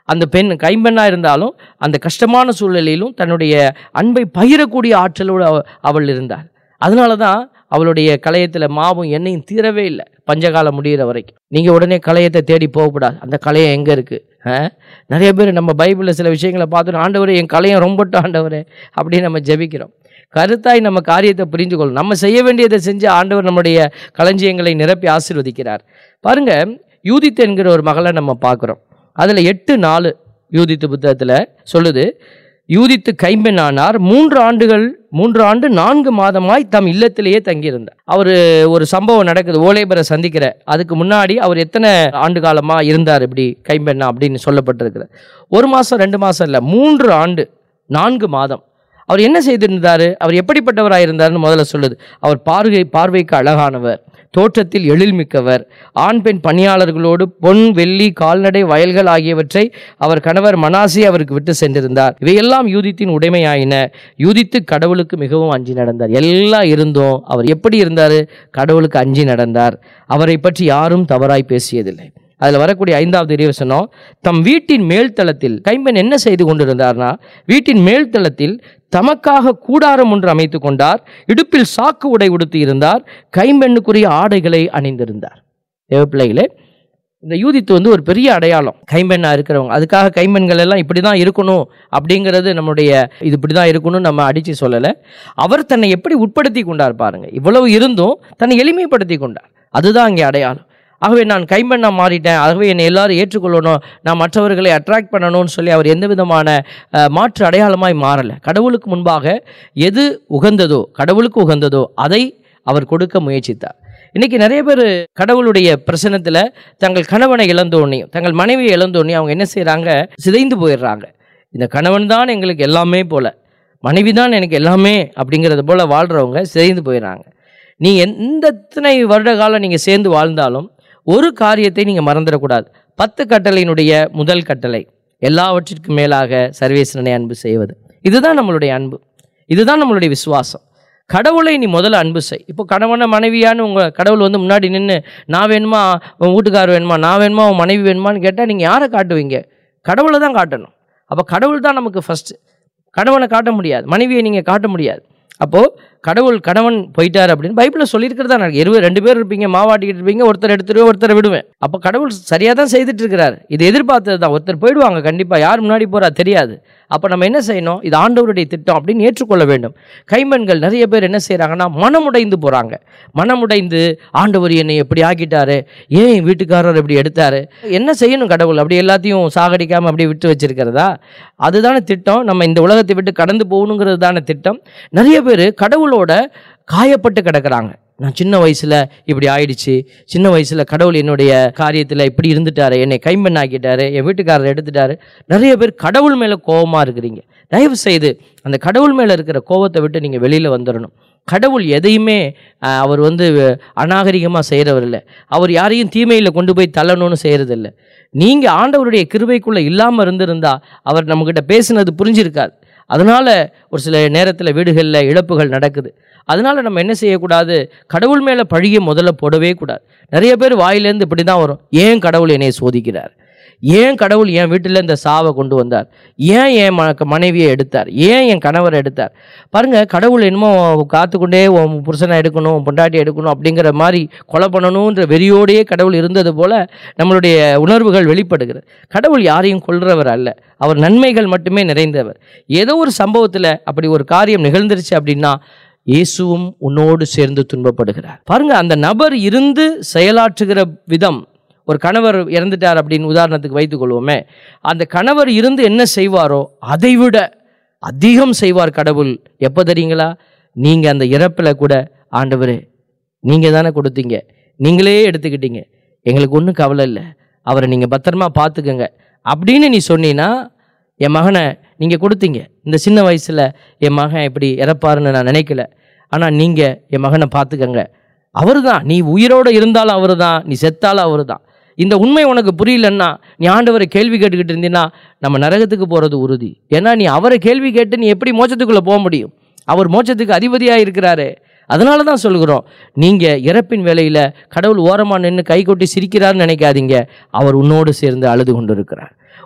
அந்த பெண் கைம்பெண்ணா இருந்தாலும் அந்த கஷ்டமான சூழ்நிலையிலும் தன்னுடைய அன்பை பகிரக்கூடிய ஆற்றலோடு அவ- அவள் இருந்தாள் அதனால தான் அவளுடைய களையத்தில் மாவும் எண்ணெயும் தீரவே இல்லை பஞ்சகாலம் முடிகிற வரைக்கும் நீங்கள் உடனே களையத்தை தேடி போகக்கூடாது அந்த களையம் எங்கே இருக்குது நிறைய பேர் நம்ம பைபிளில் சில விஷயங்களை பார்த்துட்டு ஆண்டவரே என் களையம் ரொம்பட்டும் ஆண்டவரே அப்படின்னு நம்ம ஜெபிக்கிறோம் கருத்தாய் நம்ம காரியத்தை புரிந்து கொள்ளணும் நம்ம செய்ய வேண்டியதை செஞ்சு ஆண்டவர் நம்முடைய களஞ்சியங்களை நிரப்பி ஆசீர்வதிக்கிறார் பாருங்க யூதித் என்கிற ஒரு மகளை நம்ம பார்க்குறோம் அதில் எட்டு நாலு யூதித்து புத்தகத்தில் சொல்லுது யூதித்து கைம்பெண்ணானார் மூன்று ஆண்டுகள் மூன்று ஆண்டு நான்கு மாதமாய் தம் இல்லத்திலேயே தங்கியிருந்தார் அவர் ஒரு சம்பவம் நடக்குது ஓலேபரை சந்திக்கிற அதுக்கு முன்னாடி அவர் எத்தனை ஆண்டு காலமாக இருந்தார் இப்படி கைம்பெண்ணா அப்படின்னு சொல்லப்பட்டிருக்கிற ஒரு மாதம் ரெண்டு மாதம் இல்லை மூன்று ஆண்டு நான்கு மாதம் அவர் என்ன செய்திருந்தார் அவர் எப்படிப்பட்டவராக இருந்தார்னு முதல்ல சொல்லுது அவர் பார்வை பார்வைக்கு அழகானவர் தோற்றத்தில் எழில்மிக்கவர் ஆண் பெண் பணியாளர்களோடு பொன் வெள்ளி கால்நடை வயல்கள் ஆகியவற்றை அவர் கணவர் மனாசி அவருக்கு விட்டு சென்றிருந்தார் இவையெல்லாம் யூதித்தின் உடைமையாயின யூதித்து கடவுளுக்கு மிகவும் அஞ்சி நடந்தார் எல்லாம் இருந்தும் அவர் எப்படி இருந்தார் கடவுளுக்கு அஞ்சி நடந்தார் அவரை பற்றி யாரும் தவறாய் பேசியதில்லை அதில் வரக்கூடிய ஐந்தாவது இறைவசனம் தம் வீட்டின் மேல்தளத்தில் கைம்பெண் என்ன செய்து கொண்டிருந்தார்னா வீட்டின் மேல்தளத்தில் தமக்காக கூடாரம் ஒன்று அமைத்து கொண்டார் இடுப்பில் சாக்கு உடை உடுத்தி இருந்தார் கைம்பெண்ணுக்குரிய ஆடைகளை அணிந்திருந்தார் தேவப்பிள்ளைகளே இந்த யூதித்து வந்து ஒரு பெரிய அடையாளம் கைம்பெண்ணாக இருக்கிறவங்க அதுக்காக கைம்பெண்கள் எல்லாம் இப்படி தான் இருக்கணும் அப்படிங்கிறது நம்முடைய இது இப்படி தான் இருக்கணும்னு நம்ம அடித்து சொல்லலை அவர் தன்னை எப்படி உட்படுத்தி கொண்டார் பாருங்க இவ்வளவு இருந்தும் தன்னை எளிமைப்படுத்தி கொண்டார் அதுதான் அங்கே அடையாளம் ஆகவே நான் கைம்பெண்ணா மாறிட்டேன் ஆகவே என்னை எல்லாரும் ஏற்றுக்கொள்ளணும் நான் மற்றவர்களை அட்ராக்ட் பண்ணணும்னு சொல்லி அவர் எந்த விதமான அஹ், மாற்று அடையாளமாய் மாறலை கடவுளுக்கு முன்பாக எது உகந்ததோ கடவுளுக்கு உகந்ததோ அதை அவர் கொடுக்க முயற்சித்தார் இன்னைக்கு நிறைய பேர் கடவுளுடைய பிரசனத்தில் தங்கள் கணவனை இழந்தோடனையும் தங்கள் மனைவியை இழந்தோடனையும் அவங்க என்ன செய்கிறாங்க சிதைந்து போயிடுறாங்க இந்த கணவன் தான் எங்களுக்கு எல்லாமே போல மனைவி தான் எனக்கு எல்லாமே அப்படிங்கிறது போல வாழ்கிறவங்க சிதைந்து போயிடுறாங்க நீ எந்த எத்தனை வருட காலம் நீங்கள் சேர்ந்து வாழ்ந்தாலும் ஒரு காரியத்தை நீங்கள் மறந்துடக்கூடாது பத்து கட்டளையினுடைய முதல் கட்டளை எல்லாவற்றிற்கும் மேலாக சர்வேஸ்வரனை அன்பு செய்வது இதுதான் நம்மளுடைய அன்பு இதுதான் நம்மளுடைய விசுவாசம் கடவுளை நீ முதல்ல அன்பு செய் இப்போ கணவனை மனைவியான்னு உங்கள் கடவுள் வந்து முன்னாடி நின்று நான் வேணுமா உன் வீட்டுக்காரர் வேணுமா நான் வேணுமா உன் மனைவி வேணுமான்னு கேட்டால் நீங்கள் யாரை காட்டுவீங்க கடவுளை தான் காட்டணும் அப்போ கடவுள் தான் நமக்கு ஃபஸ்ட்டு கணவனை காட்ட முடியாது மனைவியை நீங்கள் காட்ட முடியாது அப்போது கடவுள் கணவன் போயிட்டார் அப்படின்னு பைபிளில் சொல்லியிருக்கிறதா நான் இருபது ரெண்டு பேர் இருப்பீங்க மாவாட்டிக்கிட்டு இருப்பீங்க ஒருத்தர் எடுத்துருவேன் ஒருத்தரை விடுவேன் அப்போ கடவுள் சரியாக தான் செய்துட்டு இருக்கிறார் இது எதிர்பார்த்தது தான் ஒருத்தர் போயிடுவாங்க கண்டிப்பாக யார் முன்னாடி போகிறா தெரியாது அப்போ நம்ம என்ன செய்யணும் இது ஆண்டவருடைய திட்டம் அப்படின்னு ஏற்றுக்கொள்ள வேண்டும் கைம்பெண்கள் நிறைய பேர் என்ன செய்கிறாங்கன்னா மனமுடைந்து போகிறாங்க மனமுடைந்து ஆண்டவர் என்னை எப்படி ஆக்கிட்டாரு ஏன் என் வீட்டுக்காரர் இப்படி எடுத்தாரு என்ன செய்யணும் கடவுள் அப்படி எல்லாத்தையும் சாகடிக்காமல் அப்படியே விட்டு வச்சிருக்கிறதா அதுதானே திட்டம் நம்ம இந்த உலகத்தை விட்டு கடந்து போகணுங்கிறது தானே திட்டம் நிறைய பேர் கடவுளோட காயப்பட்டு கிடக்குறாங்க நான் சின்ன வயசில் இப்படி ஆயிடுச்சு சின்ன வயசில் கடவுள் என்னுடைய காரியத்தில் இப்படி இருந்துட்டாரு என்னை கைம்பெண் ஆக்கிட்டாரு என் வீட்டுக்காரர் எடுத்துட்டாரு நிறைய பேர் கடவுள் மேலே கோபமாக இருக்கிறீங்க தயவு செய்து அந்த கடவுள் மேலே இருக்கிற கோபத்தை விட்டு நீங்கள் வெளியில் வந்துடணும் கடவுள் எதையுமே ஆஹ், அவர் வந்து அநாகரிகமாக செய்கிறவர் இல்லை அவர் யாரையும் தீமையில் கொண்டு போய் தள்ளணும்னு செய்கிறதில்ல நீங்கள் ஆண்டவருடைய கிருபைக்குள்ளே இல்லாமல் இருந்திருந்தா அவர் நம்மக்கிட்ட பேசினது புரிஞ்சிருக்காது அதனால் ஒரு சில நேரத்தில் வீடுகளில் இழப்புகள் நடக்குது அதனால் நம்ம என்ன செய்யக்கூடாது கடவுள் மேலே பழிய முதல்ல போடவே கூடாது நிறைய பேர் வாயிலேருந்து இப்படி தான் வரும் ஏன் கடவுள் என்னை சோதிக்கிறார் ஏன் கடவுள் என் வீட்டில் இந்த சாவை கொண்டு வந்தார் ஏன் என் ம மனைவியை எடுத்தார் ஏன் என் கணவரை எடுத்தார் பாருங்க கடவுள் என்னமோ காத்துக்கொண்டே உன் புருஷனை எடுக்கணும் உன் பொண்டாட்டி எடுக்கணும் அப்படிங்கிற மாதிரி கொலை பண்ணணுன்ற வெறியோடையே கடவுள் இருந்தது போல நம்மளுடைய உணர்வுகள் வெளிப்படுகிறது கடவுள் யாரையும் கொல்றவர் அல்ல அவர் நன்மைகள் மட்டுமே நிறைந்தவர் ஏதோ ஒரு சம்பவத்தில் அப்படி ஒரு காரியம் நிகழ்ந்துருச்சு அப்படின்னா இயேசுவும் உன்னோடு சேர்ந்து துன்பப்படுகிறார் பாருங்க அந்த நபர் இருந்து செயலாற்றுகிற விதம் ஒரு கணவர் இறந்துட்டார் அப்படின்னு உதாரணத்துக்கு வைத்துக்கொள்வோமே அந்த கணவர் இருந்து என்ன செய்வாரோ அதைவிட அதிகம் செய்வார் கடவுள் எப்போ தெரியுங்களா நீங்கள் அந்த இறப்பில் கூட ஆண்டவரே நீங்கள் தானே கொடுத்தீங்க நீங்களே எடுத்துக்கிட்டீங்க எங்களுக்கு ஒன்றும் கவலை இல்லை அவரை நீங்கள் பத்திரமா பார்த்துக்கங்க அப்படின்னு நீ சொன்னீன்னா என் மகனை நீங்கள் கொடுத்தீங்க இந்த சின்ன வயசில் என் மகன் இப்படி இறப்பாருன்னு நான் நினைக்கல ஆனால் நீங்கள் என் மகனை பார்த்துக்கங்க அவர் தான் நீ உயிரோடு இருந்தாலும் அவர் தான் நீ செத்தாலும் அவர் தான் இந்த உண்மை உனக்கு புரியலன்னா நீ ஆண்டவரை கேள்வி கேட்டுக்கிட்டு இருந்தீன்னா நம்ம நரகத்துக்கு போகிறது உறுதி ஏன்னா நீ அவரை கேள்வி கேட்டு நீ எப்படி மோட்சத்துக்குள்ளே போக முடியும் அவர் மோட்சத்துக்கு அதிபதியாக இருக்கிறாரு அதனால தான் சொல்கிறோம் நீங்கள் இறப்பின் வேலையில் கடவுள் ஓரமாக நின்று கை கொட்டி சிரிக்கிறார்னு நினைக்காதீங்க அவர் உன்னோடு சேர்ந்து அழுது கொண்டு இருக்கிறார்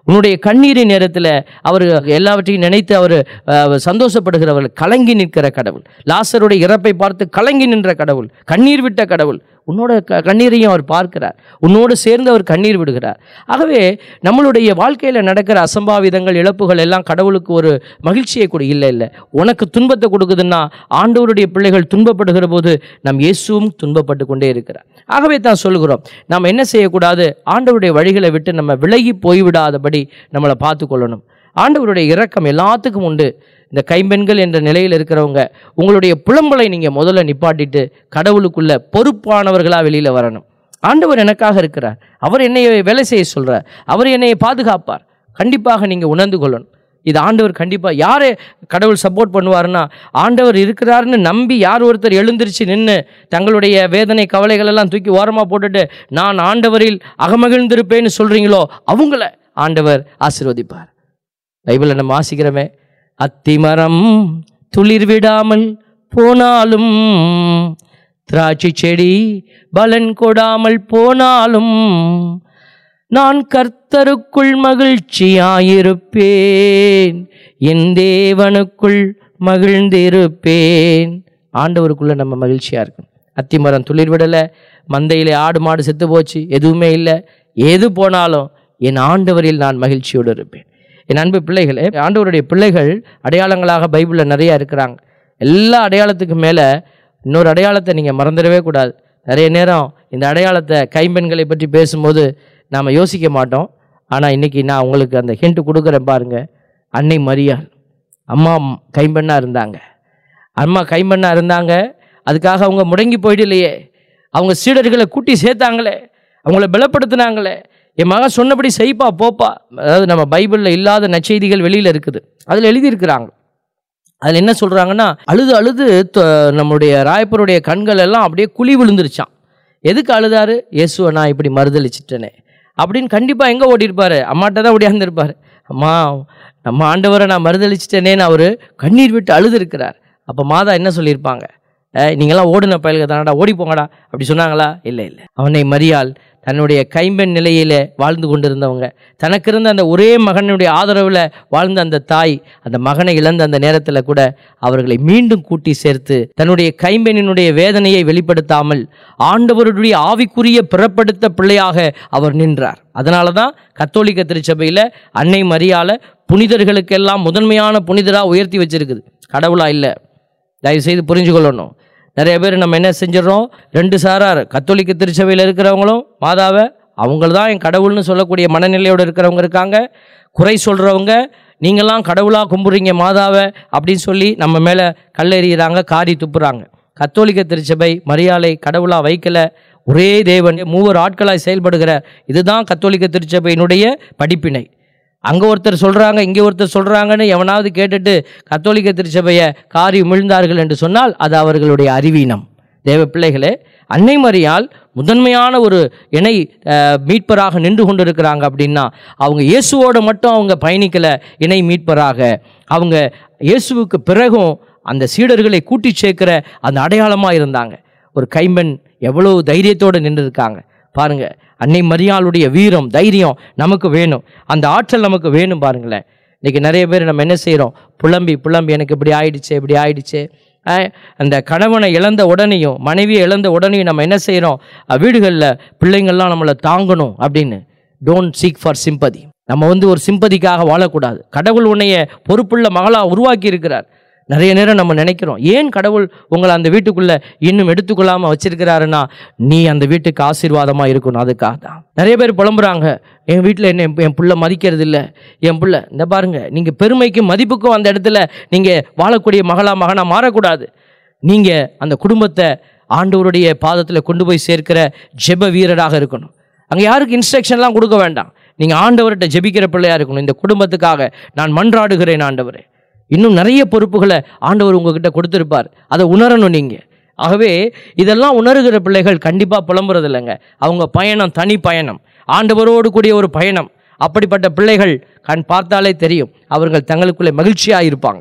உன்னுடைய கண்ணீரின் நேரத்தில் அவர் எல்லாவற்றையும் நினைத்து அவர் சந்தோஷப்படுகிறவர் கலங்கி நிற்கிற கடவுள் லாசருடைய இறப்பை பார்த்து கலங்கி நின்ற கடவுள் கண்ணீர் விட்ட கடவுள் உன்னோட க கண்ணீரையும் அவர் பார்க்கிறார் உன்னோடு சேர்ந்து அவர் கண்ணீர் விடுகிறார் ஆகவே நம்மளுடைய வாழ்க்கையில் நடக்கிற அசம்பாவிதங்கள் இழப்புகள் எல்லாம் கடவுளுக்கு ஒரு மகிழ்ச்சியை கொடு இல்லை இல்லை உனக்கு துன்பத்தை கொடுக்குதுன்னா ஆண்டவருடைய பிள்ளைகள் துன்பப்படுகிற போது நம் இயேசுவும் துன்பப்பட்டு கொண்டே இருக்கிறார் ஆகவே தான் சொல்கிறோம் நாம் என்ன செய்யக்கூடாது ஆண்டவருடைய வழிகளை விட்டு நம்ம விலகி போய்விடாதபடி நம்மளை பார்த்து கொள்ளணும் ஆண்டவருடைய இரக்கம் எல்லாத்துக்கும் உண்டு இந்த கைம்பெண்கள் என்ற நிலையில் இருக்கிறவங்க உங்களுடைய புலம்பலை நீங்கள் முதல்ல நிப்பாட்டிட்டு கடவுளுக்குள்ள பொறுப்பானவர்களாக வெளியில் வரணும் ஆண்டவர் எனக்காக இருக்கிறார் அவர் என்னை வேலை செய்ய சொல்கிறார் அவர் என்னை பாதுகாப்பார் கண்டிப்பாக நீங்கள் உணர்ந்து கொள்ளணும் இது ஆண்டவர் கண்டிப்பாக யாரை கடவுள் சப்போர்ட் பண்ணுவாருன்னா ஆண்டவர் இருக்கிறாருன்னு நம்பி யார் ஒருத்தர் எழுந்திருச்சு நின்று தங்களுடைய வேதனை கவலைகள் எல்லாம் தூக்கி ஓரமாக போட்டுட்டு நான் ஆண்டவரில் அகமகிழ்ந்திருப்பேன்னு சொல்கிறீங்களோ அவங்கள ஆண்டவர் ஆசீர்வதிப்பார் பைபிளில் நம்ம வாசிக்கிறோமே அத்திமரம் துளிர் விடாமல் போனாலும் திராட்சை செடி பலன் கொடாமல் போனாலும் நான் கர்த்தருக்குள் மகிழ்ச்சியாயிருப்பேன் என் தேவனுக்குள் மகிழ்ந்திருப்பேன் ஆண்டவருக்குள்ள நம்ம மகிழ்ச்சியா இருக்கும் அத்திமரம் துளிர் விடலை மந்தையிலே ஆடு மாடு செத்து போச்சு எதுவுமே இல்லை எது போனாலும் என் ஆண்டவரில் நான் மகிழ்ச்சியோடு இருப்பேன் என் அன்பு பிள்ளைகளே ஆண்டவருடைய பிள்ளைகள் அடையாளங்களாக பைபிளில் நிறைய இருக்கிறாங்க எல்லா அடையாளத்துக்கு மேலே இன்னொரு அடையாளத்தை நீங்கள் மறந்துடவே கூடாது நிறைய நேரம் இந்த அடையாளத்தை கைம்பெண்களை பற்றி பேசும்போது நாம் யோசிக்க மாட்டோம் ஆனால் இன்றைக்கி நான் உங்களுக்கு அந்த ஹிண்ட் கொடுக்குறேன் பாருங்க அன்னை மரியாள் அம்மா கைம்பெண்ணாக இருந்தாங்க அம்மா கைம்பெண்ணாக இருந்தாங்க அதுக்காக அவங்க முடங்கி போயிடலையே அவங்க சீடர்களை கூட்டி சேர்த்தாங்களே அவங்கள பலப்படுத்தினாங்களே என் மகன் சொன்னபடி செய்ப்பா போப்பா அதாவது நம்ம பைபிளில் இல்லாத நற்செய்திகள் வெளியில் இருக்குது அதில் எழுதியிருக்கிறாங்க அதில் என்ன சொல்கிறாங்கன்னா அழுது அழுது த- நம்முடைய ராயப்பருடைய கண்கள் எல்லாம் அப்படியே குழி விழுந்துருச்சான் எதுக்கு அழுதாரு இயேசுவை நான் இப்படி மறுதளிச்சிட்டேனே அப்படின்னு கண்டிப்பாக எங்கே ஓடிருப்பாரு அம்மாட்ட தான் ஓடியாந்துருப்பார் அம்மா நம்ம ஆண்டவரை நான் மறுதளிச்சிட்டேனேன்னு அவர் கண்ணீர் விட்டு அழுது இருக்கிறார் அப்போ மாதா என்ன சொல்லியிருப்பாங்க "ஏய், நீங்கெல்லாம் ஓடுன பயலுக தானடா ஓடி போங்கடா அப்படி சொன்னாங்களா இல்லை இல்லை அவனை மரியாள் தன்னுடைய கைம்பெண் நிலையில வாழ்ந்து கொண்டிருந்தவங்க தனக்கு இருந்த அந்த ஒரே மகனுடைய ஆதரவில் வாழ்ந்த அந்த தாய் அந்த மகனை இழந்த அந்த நேரத்தில் கூட அவர்களை மீண்டும் கூட்டி சேர்த்து தன்னுடைய கைம்பெண்ணினுடைய வேதனையை வெளிப்படுத்தாமல் ஆண்டவருடைய ஆவிக்குரிய பிறப்படுத்த பிள்ளையாக அவர் நின்றார் அதனால தான் கத்தோலிக்க திருச்சபையில் அன்னை மரியாளை புனிதர்களுக்கெல்லாம் முதன்மையான புனிதராக உயர்த்தி வச்சிருக்குது கடவுளா இல்லை தயவு செய்து புரிஞ்சு கொள்ளணும் நிறைய பேர் நம்ம என்ன செஞ்சிடறோம் ரெண்டு சாரார் கத்தோலிக்க திருச்சபையில் இருக்கிறவங்களும் மாதாவை அவங்கள தான் என் கடவுள்னு சொல்லக்கூடிய மனநிலையோடு இருக்கிறவங்க இருக்காங்க குறை சொல்கிறவங்க நீங்களாம் கடவுளாக கும்பிட்றீங்க மாதாவை அப்படின்னு சொல்லி நம்ம மேலே கல்லெறிகிறாங்க காரி துப்புறாங்க கத்தோலிக்க திருச்சபை மரியாதை கடவுளாக வைக்கல ஒரே தேவன் மூவர் ஆட்களாய் செயல்படுகிற இதுதான் கத்தோலிக்க திருச்சபையினுடைய படிப்பினை அங்கே ஒருத்தர் சொல்கிறாங்க இங்கே ஒருத்தர் சொல்கிறாங்கன்னு எவனாவது கேட்டுட்டு கத்தோலிக்க திருச்சபையை காரி உமிழ்ந்தார்கள் என்று சொன்னால் அது அவர்களுடைய அறிவீனம் தேவ பிள்ளைகளே அன்னை மரியால் முதன்மையான ஒரு இணை அஹ், மீட்பராக நின்று கொண்டிருக்கிறாங்க அப்படின்னா அவங்க இயேசுவோட மட்டும் அவங்க பயணிக்கல இணை மீட்பராக அவங்க இயேசுவுக்கு பிறகும் அந்த சீடர்களை கூட்டி சேர்க்கிற அந்த அடையாளமாக இருந்தாங்க ஒரு கைம்பெண் எவ்வளவு தைரியத்தோடு நின்று இருக்காங்க பாருங்க அன்னை மரியாளுடைய வீரம் தைரியம் நமக்கு வேணும் அந்த ஆற்றல் நமக்கு வேணும் பாருங்களேன் இன்னைக்கு நிறைய பேர் நம்ம என்ன செய்கிறோம் புலம்பி புலம்பி எனக்கு இப்படி ஆயிடுச்சு இப்படி ஆயிடுச்சு அஹ், அந்த கணவனை இழந்த உடனேயும் மனைவியை இழந்த உடனேயும் நம்ம என்ன செய்கிறோம் வீடுகளில் பிள்ளைங்கள்லாம் நம்மளை தாங்கணும் அப்படின்னு டோன்ட் சீக் ஃபார் சிம்பதி நம்ம வந்து ஒரு சிம்பதிக்காக வாழக்கூடாது கடவுள் உன்னைய பொறுப்புள்ள மகளாக உருவாக்கி இருக்கிறார் நிறைய நேரம் நம்ம நினைக்கிறோம் ஏன் கடவுள் உங்களை அந்த வீட்டுக்குள்ள இன்னும் எடுத்துக்கொள்ளாம வச்சிருக்கிறாருன்னா நீ அந்த வீட்டுக்கு ஆசீர்வாதமா இருக்கணும் அதுக்காக தான் நிறைய பேர் புலம்புறாங்க என் வீட்டில் என்ன என் என் புள்ள மதிக்கிறது இல்லை என் புள்ள இந்த பாருங்க நீங்க பெருமைக்கும் மதிப்புக்கும் அந்த இடத்துல நீங்க வாழக்கூடிய மகளா மகனா மாறக்கூடாது நீங்க அந்த குடும்பத்தை ஆண்டவருடைய பாதத்தில் கொண்டு போய் சேர்க்கிற ஜெப வீரராக இருக்கணும் அங்கே யாருக்கு இன்ஸ்ட்ரக்ஷன்லாம் கொடுக்க வேண்டாம் நீங்கள் ஆண்டவர்கிட்ட ஜெபிக்கிற பிள்ளையா இருக்கணும் இந்த குடும்பத்துக்காக நான் மன்றாடுகிறேன் ஆண்டவரே இன்னும் நிறைய பொறுப்புகளை ஆண்டவர் உங்ககிட்ட கொடுத்துருப்பார் அதை உணரணும் நீங்கள் ஆகவே இதெல்லாம் உணர்கிற பிள்ளைகள் கண்டிப்பாக புலம்புறது இல்லைங்க அவங்க பயணம் தனி பயணம் ஆண்டவரோடு கூடிய ஒரு பயணம் அப்படிப்பட்ட பிள்ளைகள் கண் பார்த்தாலே தெரியும் அவர்கள் தங்களுக்குள்ளே மகிழ்ச்சியாக இருப்பாங்க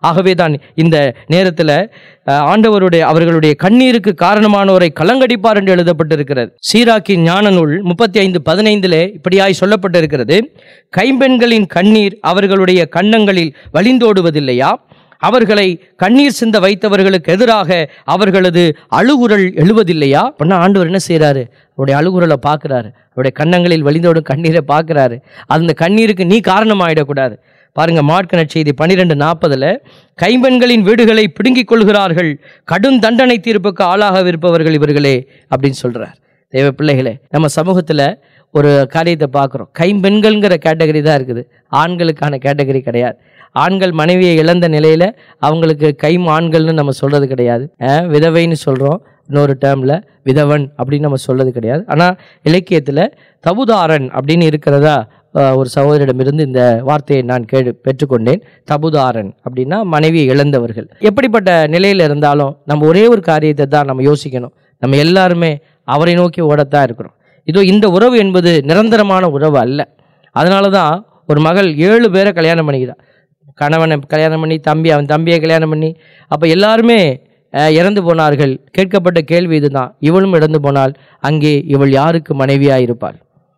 ஆகவே தான் இந்த நேரத்தில் அஹ், ஆண்டவருடைய அவர்களுடைய கண்ணீருக்கு காரணமானோரை கலங்கடிப்பார் என்று எழுதப்பட்டிருக்கிறது சீராக்கின் ஞான நூல் முப்பத்தி ஐந்து பதினைந்திலே இப்படியாய் சொல்லப்பட்டிருக்கிறது கைம்பெண்களின் கண்ணீர் அவர்களுடைய கன்னங்களில் வழிந்தோடுவதில்லையா அவர்களை கண்ணீர் சிந்த வைத்தவர்களுக்கு எதிராக அவர்களது அழுகுரல் எழுவதில்லையா அப்படின்னா ஆண்டவர் என்ன செய்றாரு அவருடைய அழுகுரலை பார்க்குறாரு அவருடைய கன்னங்களில் வழிந்தோடும் கண்ணீரை பார்க்குறாரு அந்த கண்ணீருக்கு நீ காரணமாயிடக்கூடாது பாருங்க மார்க்க நற்செய்தி பன்னிரெண்டு நாற்பதுல கைம்பெண்களின் வீடுகளை பிடுங்கிக் கொள்கிறார்கள் கடும் தண்டனை தீர்ப்புக்கு ஆளாகவிருப்பவர்கள் இவர்களே அப்படின்னு சொல்றார் தேவ பிள்ளைகளே நம்ம சமூகத்தில் ஒரு காரியத்தை பார்க்குறோம் கைம்பெண்கள்ங்கிற கேட்டகரி தான் இருக்குது ஆண்களுக்கான கேட்டகரி கிடையாது ஆண்கள் மனைவியை இழந்த நிலையில் அவங்களுக்கு கைம் ஆண்கள்னு நம்ம சொல்கிறது கிடையாது அஹ் விதவைன்னு சொல்கிறோம் இன்னொரு டேர்மில் விதவன் அப்படின்னு நம்ம சொல்கிறது கிடையாது ஆனால் இலக்கியத்தில் தபுதாரன் அப்படின்னு இருக்கிறதா அஹ், ஒரு சகோதரிடமிருந்து இந்த வார்த்தையை நான் கேடு பெற்றுக்கொண்டேன் தபுதாரன் அப்படின்னா மனைவியை இழந்தவர்கள் எப்படிப்பட்ட நிலையில் இருந்தாலும் நம்ம ஒரே ஒரு காரியத்தை தான் நம்ம யோசிக்கணும் நம்ம எல்லாருமே அவரை நோக்கி ஓடத்தான் இருக்கிறோம் இதோ இந்த உறவு என்பது நிரந்தரமான உறவு அல்ல அதனால தான் ஒரு மகள் ஏழு பேரை கல்யாணம் பண்ணிக்கிறான் கணவனை கல்யாணம் பண்ணி தம்பி அவன் தம்பியை கல்யாணம் பண்ணி அப்போ எல்லாருமே அஹ், இறந்து போனார்கள் கேட்கப்பட்ட கேள்வி இதுதான் இவளும் இறந்து போனால் அங்கே இவள் யாருக்கு மனைவியாக இருப்பாள்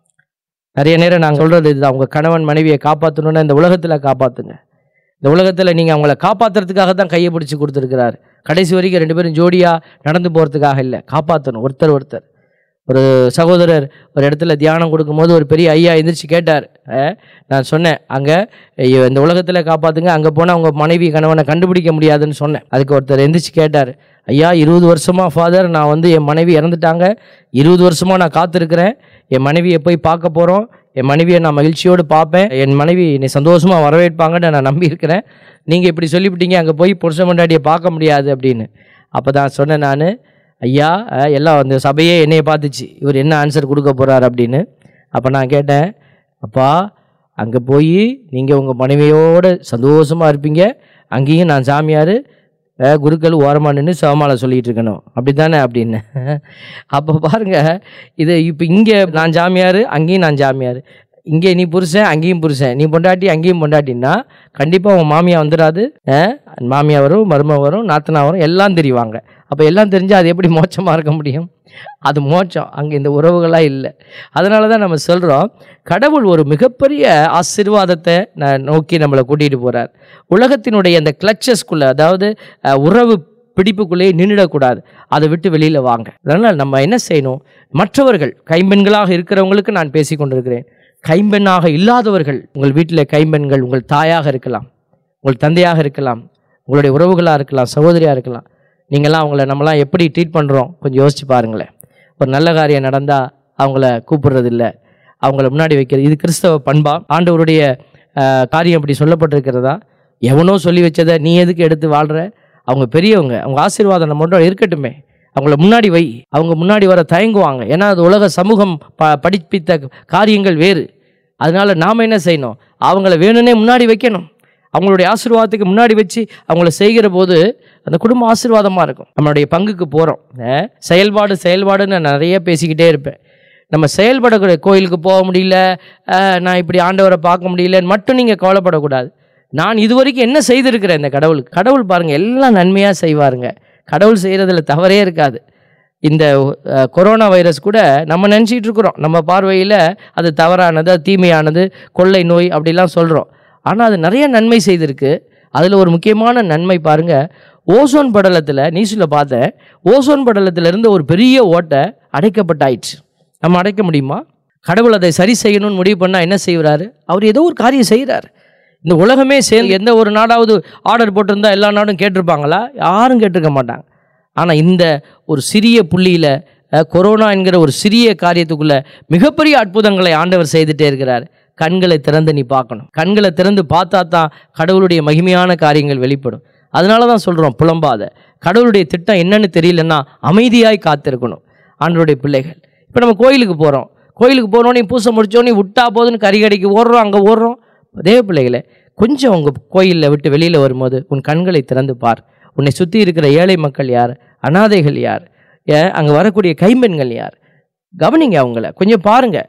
நிறைய நேரம் நான் சொல்கிறது இதுதான் உங்கள் கணவன் மனைவியை காப்பாற்றணுன்னா இந்த உலகத்தில் காப்பாற்றுங்க இந்த உலகத்தில் நீங்கள் அவங்கள காப்பாற்றுறதுக்காக தான் கையை பிடிச்சி கொடுத்துருக்கிறாரு கடைசி வரைக்கும் ரெண்டு பேரும் ஜோடியாக நடந்து போகிறதுக்காக இல்லை காப்பாற்றணும் ஒருத்தர் ஒருத்தர் ஒரு சகோதரர் ஒரு இடத்துல தியானம் கொடுக்கும்போது ஒரு பெரிய ஐயா எந்திரிச்சு கேட்டார் அஹ், நான் சொன்னேன் அங்கே இந்த உலகத்தில் காப்பாற்றுங்க அங்கே போனால் உங்கள் மனைவி கணவனை கண்டுபிடிக்க முடியாதுன்னு சொன்னேன் அதுக்கு ஒருத்தர் எந்திரிச்சு கேட்டார் ஐயா இருபது வருஷமாக ஃபாதர் நான் வந்து என் மனைவி இறந்துட்டாங்க இருபது வருஷமாக நான் காத்திருக்கிறேன் என் மனைவியை போய் பார்க்க போகிறோம் என் மனைவியை நான் மகிழ்ச்சியோடு பார்ப்பேன் என் மனைவி என்னை சந்தோஷமாக வரவேற்பாங்கன்னு நான் நம்பியிருக்கிறேன் நீங்கள் இப்படி சொல்லிவிட்டீங்க அங்கே போய் புருஷ மண்டாடியை பார்க்க முடியாது அப்படின்னு அப்போ தான் சொன்னேன் நான் ஐயா அஹ், எல்லாம் அந்த சபையே என்னைய பார்த்துச்சு இவர் என்ன ஆன்சர் கொடுக்க போகிறார் அப்படின்னு அப்போ நான் கேட்டேன் அப்பா அங்கே போய் நீங்கள் உங்கள் மனைவியோடு சந்தோஷமாக இருப்பீங்க அங்கேயும் நான் சாமியார் அஹ், குருக்கள் ஓரமாக நின்று சவமாலை சொல்லிட்டு இருக்கணும் அப்படி தானே அப்படின்னு அப்போ பாருங்க இது இப்போ இங்கே நான் ஜாமியார் அங்கேயும் நான் ஜாமியார் இங்கே நீ புருஷன் அங்கேயும் புருஷன் நீ பொண்டாட்டி அங்கேயும் பொண்டாட்டின்னா கண்டிப்பாக உன் மாமியா வந்துடாது அஹ், மாமியா வரும் மருமக வரும் நாத்தனா வரும் எல்லாம் தெரிவாங்க அப்போ எல்லாம் தெரிஞ்சால் அது எப்படி மோட்சமாக இருக்க முடியும் அது மோட்சம் அங்கே இந்த உறவுகளாக இல்லை அதனால தான் நம்ம சொல்கிறோம் கடவுள் ஒரு மிகப்பெரிய ஆசீர்வாதத்தை நான் நோக்கி நம்மளை கூட்டிகிட்டு போகிறார் உலகத்தினுடைய அந்த கிளச்சஸ்குள்ளே அதாவது அஹ், உறவு பிடிப்புக்குள்ளேயே நின்றுடக்கூடாது அதை விட்டு வெளியில் வாங்க அதனால் நம்ம என்ன செய்யணும் மற்றவர்கள் கைம்பெண்களாக இருக்கிறவங்களுக்கு நான் பேசி கொண்டிருக்கிறேன் கைம்பெண்ணாக இல்லாதவர்கள் உங்கள் வீட்டில் கைம்பெண்கள் உங்கள் தாயாக இருக்கலாம் உங்கள் தந்தையாக இருக்கலாம் உங்களுடைய உறவுகளாக இருக்கலாம் சகோதரியாக இருக்கலாம் நீங்களாம் அவங்கள நம்மலாம் எப்படி ட்ரீட் பண்ணுறோம் கொஞ்சம் யோசிச்சு பாருங்களேன் ஒரு நல்ல காரியம் நடந்தால் அவங்கள கூப்பிடுறதில்ல அவங்கள முன்னாடி வைக்கிறது இது கிறிஸ்தவ பண்பா ஆண்டவருடைய ஆஹ், காரியம் அப்படி சொல்லப்பட்டிருக்கிறதா எவனோ சொல்லி வச்சதை நீ எதுக்கு எடுத்து வாழ்கிற அவங்க பெரியவங்க அவங்க ஆசீர்வாதம் நம்ம மட்டும் இருக்கட்டுமே அவங்கள முன்னாடி வை அவங்க முன்னாடி வர தயங்குவாங்க ஏன்னா அது உலக சமூகம் ப படிப்பித்த காரியங்கள் வேறு அதனால நாம் என்ன செய்யணும் அவங்கள வேணும்னே முன்னாடி வைக்கணும் அவங்களுடைய ஆசீர்வாதத்துக்கு முன்னாடி வச்சு அவங்கள செய்கிற போது அந்த குடும்பம் ஆசீர்வாதமாக இருக்கும் நம்மளுடைய பங்குக்கு போகிறோம் செயல்பாடு செயல்பாடுன்னு நான் நிறைய பேசிக்கிட்டே இருப்பேன் நம்ம செயல்படக்கூடிய கோயிலுக்கு போக முடியல அஹ், நான் இப்படி ஆண்டவரை பார்க்க முடியலன்னு மட்டும் நீங்கள் கவலைப்படக்கூடாது நான் இதுவரைக்கும் என்ன செய்திருக்கிறேன் இந்த கடவுளுக்கு கடவுள் பாருங்கள் எல்லாம் நன்மையாக செய்வாருங்க கடவுள் செய்கிறதுல தவறே இருக்காது இந்த அஹ், கொரோனா வைரஸ் கூட நம்ம நினச்சிட்டு இருக்கிறோம் நம்ம பார்வையில் அது தவறானது அது தீமையானது கொள்ளை நோய் அப்படிலாம் சொல்கிறோம் ஆனால் அது நிறைய நன்மை செய்திருக்கு அதில் ஒரு முக்கியமான நன்மை பாருங்க ஓசோன் படலத்தில் நியூஸில் பார்த்தேன் ஓசோன் படலத்துல இருந்து ஒரு பெரிய ஓட்டை அடைக்கப்பட்டாயிடுச்சு நம்ம அடைக்க முடியுமா கடவுள் அதை சரி செய்யணும்னு முடிவு பண்ணால் என்ன செய்கிறாரு அவர் ஏதோ ஒரு காரியம் செய்கிறார் இந்த உலகமே சேர்ந்து எந்த ஒரு நாடாவது ஆர்டர் போட்டிருந்தா எல்லா நாடும் கேட்டிருப்பாங்களா யாரும் கேட்டிருக்க மாட்டாங்க ஆனால் இந்த ஒரு சிறிய புள்ளியில் அஹ், கொரோனா என்கிற ஒரு சிறிய காரியத்துக்குள்ள மிகப்பெரிய அற்புதங்களை ஆண்டவர் செய்துட்டே இருக்கிறார் கண்களை திறந்து நீ பார்க்கணும் கண்களை திறந்து பார்த்தா தான் கடவுளுடைய மகிமையான காரியங்கள் வெளிப்படும் அதனால தான் சொல்கிறோம் புலம்பாத கடவுளுடைய திட்டம் என்னன்னு தெரியலன்னா அமைதியாய் காத்திருக்கணும் ஆண்டவருடைய பிள்ளைகள் இப்போ நம்ம கோயிலுக்கு போகிறோம் கோயிலுக்கு போனோடனே பூசை முடிச்சோடனே விட்டா போதுன்னு கறி கடைக்கு ஓடுறோம் அங்கே ஓடுறோம் அதே பிள்ளைகளே கொஞ்சம் உங்கள் கோயிலில் விட்டு வெளியில் வரும்போது உன் கண்களை திறந்து பார் உன்னை சுற்றி இருக்கிற ஏழை மக்கள் யார் அனாதைகள் யார் அங்கே வரக்கூடிய கைம்பெண்கள் யார் கவனிங்க அவங்கள கொஞ்சம் பாருங்க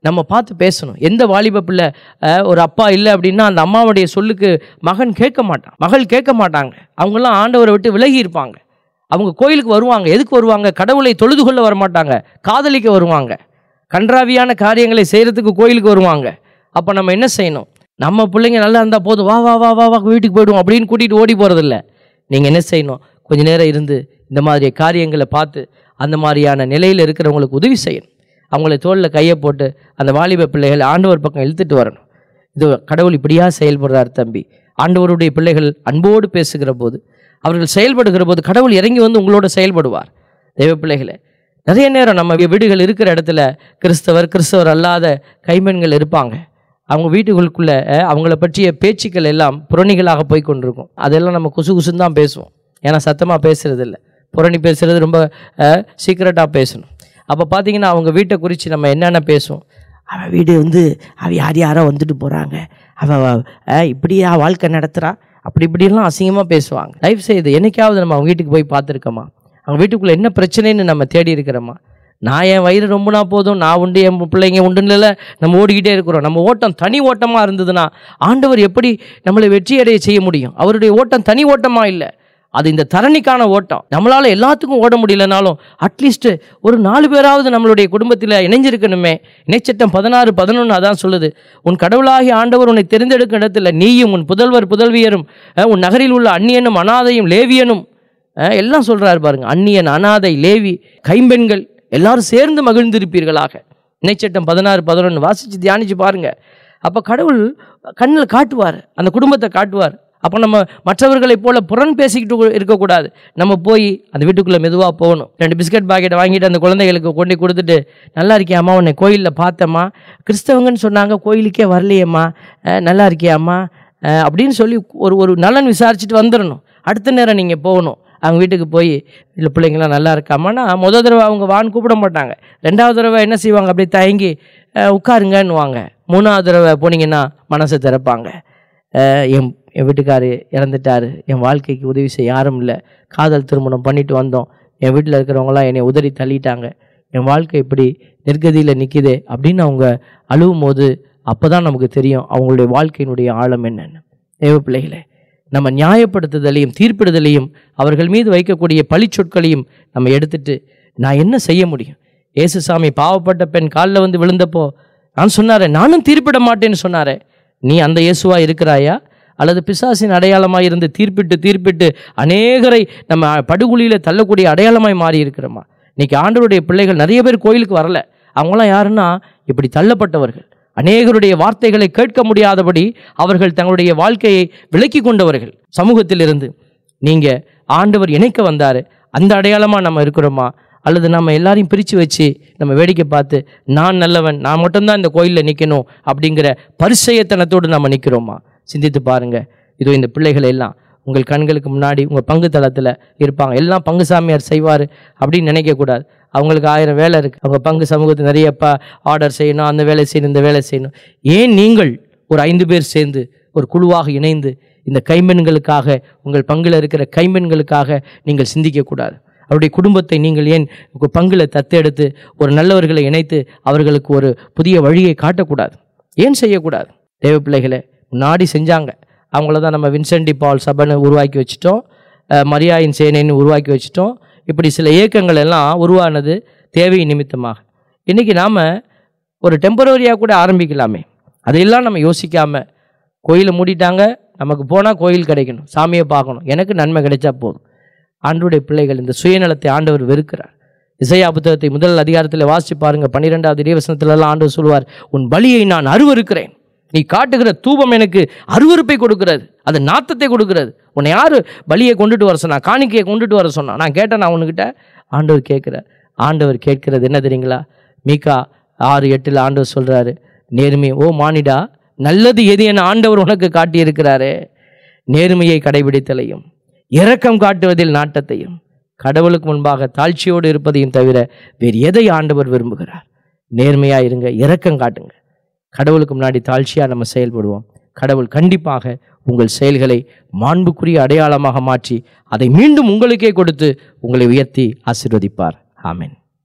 நம்ம பார்த்து பேசணும் எந்த வாலிப பிள்ளை அஹ், ஒரு அப்பா இல்லை அப்படின்னா அந்த அம்மாவுடைய சொல்லுக்கு மகன் கேட்க மாட்டான் மகள் கேட்க மாட்டாங்க அவங்கெல்லாம் ஆண்டவரை விட்டு விலகி இருப்பாங்க அவங்க கோயிலுக்கு வருவாங்க எதுக்கு வருவாங்க கடவுளை தொழுது கொள்ள வரமாட்டாங்க காதலிக்க வருவாங்க கன்றாவியான காரியங்களை செய்கிறதுக்கு கோயிலுக்கு வருவாங்க அப்போ நம்ம என்ன செய்யணும் நம்ம பிள்ளைங்க நல்லா இருந்தால் போதும் வா வா வா வா வா வீட்டுக்கு போயிடுவோம் அப்படின்னு கூட்டிகிட்டு ஓடி போகிறதில்ல நீங்கள் என்ன செய்யணும் கொஞ்ச நேரம் இருந்து இந்த மாதிரி காரியங்களை பார்த்து அந்த மாதிரியான நிலையில் இருக்கிறவங்களுக்கு உதவி செய்யணும் அவங்கள தோளில் கையை போட்டு அந்த வாலிப பிள்ளைகள் ஆண்டவர் பக்கம் இழுத்துட்டு வரணும் இது கடவுள் இப்படியா செயல்படுறார் தம்பி ஆண்டவருடைய பிள்ளைகள் அன்போடு பேசுகிற போது அவர்கள் செயல்படுகிற போது கடவுள் இறங்கி வந்து உங்களோட செயல்படுவார் தெய்வ பிள்ளைகளே நிறைய நேரம் நம்ம வீடுகள் இருக்கிற இடத்துல கிறிஸ்தவர் கிறிஸ்தவர் அல்லாத கைம்பெண்கள் இருப்பாங்க அவங்க வீட்டுகளுக்குள்ள அஹ், அவங்கள பற்றிய பேச்சுக்கள் எல்லாம் புரணிகளாக போய் கொண்டிருக்கும் அதெல்லாம் நம்ம குசு குசுன்னு தான் பேசுவோம் ஏன்னா சத்தமாக பேசுறது இல்லை புரணி பேசுறது ரொம்ப சீக்ரெட்டாக பேசணும் அப்போ பார்த்தீங்கன்னா அவங்க வீட்டை குறித்து நம்ம என்னென்ன பேசுவோம் அவள் வீடு வந்து அவ யார் யாரோ வந்துட்டு போகிறாங்க அவள் இப்படியா வாழ்க்கை நடத்துகிறா அப்படி இப்படிலாம் அசிங்கமாக பேசுவாங்க தயவு செய்து என்னைக்காவது நம்ம அவங்க வீட்டுக்கு போய் பார்த்துருக்கோமா அவங்க வீட்டுக்குள்ளே என்ன பிரச்சனைன்னு நம்ம தேடி இருக்கிறோமா நான் என் வயிறு ரொம்பனா போதும் நான் உண்டு என் பிள்ளைங்க உண்டுன்னு நம்ம ஓடிக்கிட்டே இருக்கிறோம் நம்ம ஓட்டம் தனி ஓட்டமாக இருந்ததுன்னா ஆண்டவர் எப்படி நம்மளை வெற்றியடைய செய்ய முடியும் அவருடைய ஓட்டம் தனி ஓட்டமாக இல்லை அது இந்த தரணிக்கான ஓட்டம் நம்மளால் எல்லாத்துக்கும் ஓட முடியலனாலும் அட்லீஸ்ட் ஒரு நாலு பேராவது நம்மளுடைய குடும்பத்தில் இணைஞ்சிருக்கணுமே இணைச்சட்டம் பதினாறு பதினொன்று அதான் சொல்லுது உன் கடவுளாகி ஆண்டவர் உன்னை தெரிந்தெடுக்கும் இடத்துல நீயும் உன் புதல்வர் புதல்வியரும் அஹ், உன் நகரில் உள்ள அந்நியனும் அனாதையும் லேவியனும் அஹ், எல்லாம் சொல்றாரு பாருங்க அந்நியன் அனாதை லேவி கைம்பெண்கள் எல்லாரும் சேர்ந்து மகிழ்ந்திருப்பீர்களாக இணைச்சட்டம் பதினாறு பதினொன்று வாசித்து தியானிச்சு பாருங்க அப்போ கடவுள் கண்ணில் காட்டுவார் அந்த குடும்பத்தை காட்டுவார் அப்போ நம்ம மற்றவர்களைப் போல புறன் பேசிக்கிட்டு கு- இருக்கக்கூடாது நம்ம போய் அந்த வீட்டுக்குள்ளே மெதுவாக போகணும் ரெண்டு பிஸ்கட் பாக்கெட்டை வாங்கிட்டு அந்த குழந்தைகளுக்கு கொண்டு போய் கொடுத்துட்டு நல்லா இருக்கியாம்மா உன்னை கோயிலில் பார்த்தம்மா கிறிஸ்தவங்கன்னு சொன்னாங்க கோயிலுக்கே வரலையேம்மா அஹ், நல்லா இருக்கியாம்மா அஹ், அப்படின்னு சொல்லி ஒரு ஒரு நலன் விசாரிச்சுட்டு வந்துடணும் அடுத்த நேரம் நீங்கள் போகணும் அவங்க வீட்டுக்கு போய் இல்லை பிள்ளைங்களாம் நல்லா இருக்காமான்னா முத தடவை அவங்க வான்னு கூப்பிட மாட்டாங்க ரெண்டாவது தடவை என்ன செய்வாங்க அப்படியே தயங்கி அஹ், உட்காருங்கன்னுவாங்க மூணாவது தடவை போனீங்கன்னா மனசை திறப்பாங்க அஹ், என் என் வீட்டுக்காரு இறந்துட்டாரு என் வாழ்க்கைக்கு உதவி செய்ய யாரும் இல்லை காதல் திருமணம் பண்ணிட்டு வந்தோம் என் வீட்டில் இருக்கிறவங்களாம் என்னை உதறி தள்ளிட்டாங்க என் வாழ்க்கை இப்படி நிர்கதியில் நிற்கிதே அப்படின்னு அவங்க அழுவும் போது அப்போ தான் நமக்கு தெரியும் அவங்களுடைய வாழ்க்கையினுடைய ஆழம் என்னன்னு தேவ பிள்ளைகளே நம்ம நியாயப்படுத்துதலையும் தீர்ப்பிடுதலையும் அவர்கள் மீது வைக்கக்கூடிய பழிச்சொற்களையும் நம்ம எடுத்துட்டு நான் என்ன செய்ய முடியும் ஏசுசாமி பாவப்பட்ட பெண் காலில் வந்து விழுந்தப்போ நான் சொன்னாரே நானும் தீர்ப்பிட மாட்டேன்னு சொன்னாரே நீ அந்த இயேசுவா இருக்கிறாயா அல்லது பிசாசின் அடையாளமாய் இருந்து தீர்ப்பிட்டு தீர்ப்பிட்டு அநேகரை நம்ம படுகுழியில் தள்ளக்கூடிய அடையாளமாய் மாறி இருக்கிறோமா இன்னைக்கு ஆண்டவருடைய பிள்ளைகள் நிறைய பேர் கோயிலுக்கு வரல அவங்களாம் யாருன்னா இப்படி தள்ளப்பட்டவர்கள் அநேகருடைய வார்த்தைகளை கேட்க முடியாதபடி அவர்கள் தங்களுடைய வாழ்க்கையை விலக்கி கொண்டவர்கள் சமூகத்திலிருந்து நீங்க ஆண்டவர் இணைக்க வந்தாரு அந்த அடையாளமா நம்ம இருக்கிறோமா அல்லது நம்ம எல்லாரையும் பிரித்து வச்சு நம்ம வேடிக்கை பார்த்து நான் நல்லவன் நான் மட்டும்தான் இந்த கோயிலில் நிற்கணும் அப்படிங்கிற பரிசயத்தனத்தோடு நம்ம நிற்கிறோமா சிந்தித்து பாருங்க இதோ இந்த பிள்ளைகள் எல்லாம் உங்கள் கண்களுக்கு முன்னாடி உங்கள் பங்கு தளத்தில் இருப்பாங்க எல்லாம் பங்கு சாமியார் செய்வார் அப்படின்னு நினைக்கக்கூடாது அவங்களுக்கு ஆயிரம் வேலை இருக்குது அவங்க பங்கு சமூகத்தில் நிறைய ப ஆர்டர் செய்யணும் அந்த வேலை செய்யணும் இந்த வேலை செய்யணும் ஏன் நீங்கள் ஒரு ஐந்து பேர் சேர்ந்து ஒரு குழுவாக இணைந்து இந்த கைம்பெண்களுக்காக உங்கள் பங்கில் இருக்கிற கைம்பெண்களுக்காக நீங்கள் சிந்திக்கக்கூடாது அவருடைய குடும்பத்தை நீங்கள் ஏன் உங்கள் பங்கில் தத்தெடுத்து ஒரு நல்லவர்களை இணைத்து அவர்களுக்கு ஒரு புதிய வழியை காட்டக்கூடாது ஏன் செய்யக்கூடாது தேவ பிள்ளைகளை முன்னாடி செஞ்சாங்க அவங்கள தான் நம்ம வின்சென்டி பால் சபைன்னு உருவாக்கி வச்சிட்டோம் அஹ் மரியாயின் சேனைன்னு உருவாக்கி வச்சிட்டோம் இப்படி சில இயக்கங்கள் எல்லாம் உருவானது தேவை நிமித்தமாக இன்றைக்கி நாம் ஒரு டெம்பரரியாக கூட ஆரம்பிக்கலாமே அதையெல்லாம் நம்ம யோசிக்காம கோயிலை மூடிட்டாங்க நமக்கு போனால் கோயில் கிடைக்கணும் சாமியை பார்க்கணும் எனக்கு நன்மை கிடைச்சா போதும் ஆண்டவருடைய பிள்ளைகள் இந்த சுயநலத்தை ஆண்டவர் வெறுக்கிறார் இசையா புத்தகத்தை முதல் அதிகாரத்தில் வாசிச்சு பாருங்க பன்னிரெண்டாவது இறைவசனத்துல எல்லாம் ஆண்டவர் சொல்லுவார் உன் பலியை நான் அருவருக்கிறேன் நீ காட்டுகிற தூபம் எனக்கு அருவருப்பை கொடுக்கிறது அது நாத்தத்தை கொடுக்கிறது உன்னை யாரு பலியை கொண்டுட்டு வர சொன்னா காணிக்கையை கொண்டுட்டு வர சொன்னா நான் கேட்டேன் நான் உன்கிட்ட ஆண்டவர் கேட்கிறார் ஆண்டவர் கேட்கிறது என்ன தெரியுங்களா மீகா ஆறு எட்டில் ஆண்டவர் சொல்றாரு நேர்மை ஓ மானிடா நல்லது எது என ஆண்டவர் உனக்கு காட்டியிருக்கிறாரே நேர்மையை கடைபிடித்தலையும் இரக்கம் காட்டுவதில் நாட்டத்தையும் கடவுளுக்கு முன்பாக தாழ்ச்சியோடு இருப்பதையும் தவிர வேறு எதை ஆண்டவர் விரும்புகிறார் நேர்மையா இருங்க இரக்கம் காட்டுங்க கடவுளுக்கு முன்னாடி தாழ்ச்சியா நம்ம செயல்படுவோம் கடவுள் கண்டிப்பாக உங்கள் செயல்களை மாண்புக்குரிய அடையாளமாக மாற்றி அதை மீண்டும் உங்களுக்கே கொடுத்து உங்களை உயர்த்தி ஆசீர்வதிப்பார் ஆமென்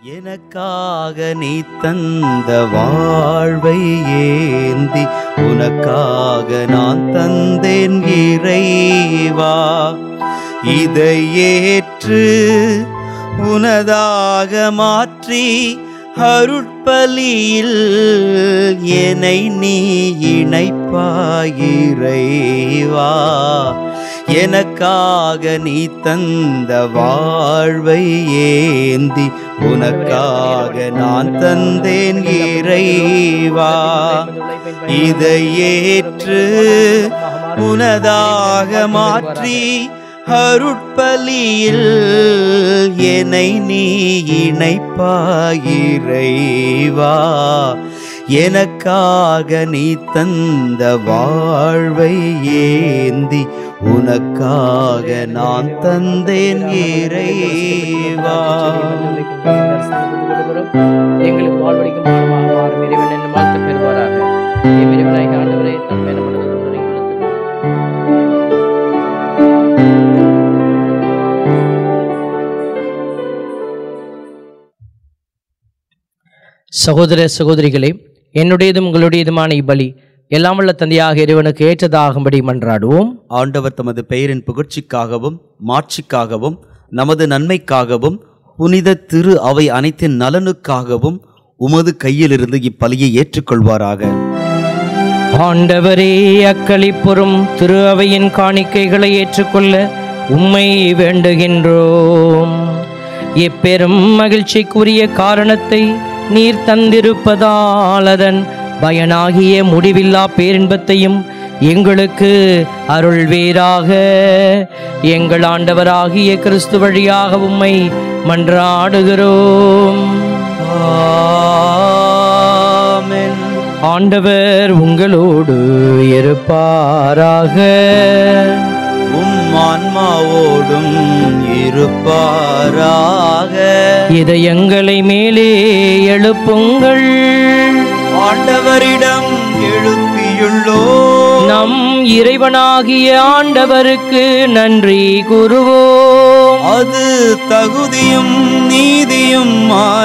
எனக்காக நீ தந்த வாழ்வை ஏந்தி உனக்காக நான் தந்தேன் இறைவா இதை ஏற்று உனதாக மாற்றி அருட்பலியில் என்னை நீ இணைப்பாயிரைவா எனக்காக நீ தந்த வாழ்வை ஏந்தி உனக்காக நான் தந்தேன் இறைவா இதை ஏற்று உனதாக மாற்றி அருட்பலியில் என்னை நீ இணைப்பாயிரைவா எனக்காக நீ தந்த வாழ்வை ஏந்தி உனக்காக நான் தந்தேன் இறைவா எங்களுக்கு வாழ்வழிக்கும் பாடமாக மாறும் இறைவன் என்று வாழ்த்து பெறுவாராக இறைவனாக ஆண்டவரே தன்மை நமது சகோதர சகோதரிகளே என்னுடையதும் உங்களுடையதுமான இப்பலி எல்லாம் வல்ல தந்தையாக இறைவனுக்கு ஏற்றதாகும்படி மன்றாடுவோம் ஆண்டவர் தமது பெயரின் புகழ்ச்சிக்காகவும் மாட்சிக்காகவும் நமது நன்மைக்காகவும் புனித திரு அவை அனைத்தின் நலனுக்காகவும் உமது கையிலிருந்து இப்பலியை ஏற்றுக்கொள்வாராக ஆண்டவரே அக்களிப்புறும் திரு அவையின் காணிக்கைகளை ஏற்றுக்கொள்ள உம்மை வேண்டுகின்றோம் எப்பெரும் மகிழ்ச்சிக்குரிய காரணத்தை நீர் தந்திருப்பதால் அதன் பயனாகிய முடிவில்லா பேரின்பத்தையும் எங்களுக்கு அருள்வீராக எங்கள் ஆண்டவராகிய கிறிஸ்து வழியாக உம்மை மன்றாடுகிறோம் ஆமென் ஆண்டவர் உங்களோடு இருப்பாராக உம் ஆன்மாவோடும் இருப்பாராக இதயங்களை மேலே எழுப்புங்கள் ஆண்டவரிடம் எழுப்பியுள்ளோ நம் இறைவனாகிய ஆண்டவருக்கு நன்றி கூறுவோம் அது தகுதியும் நீதியும்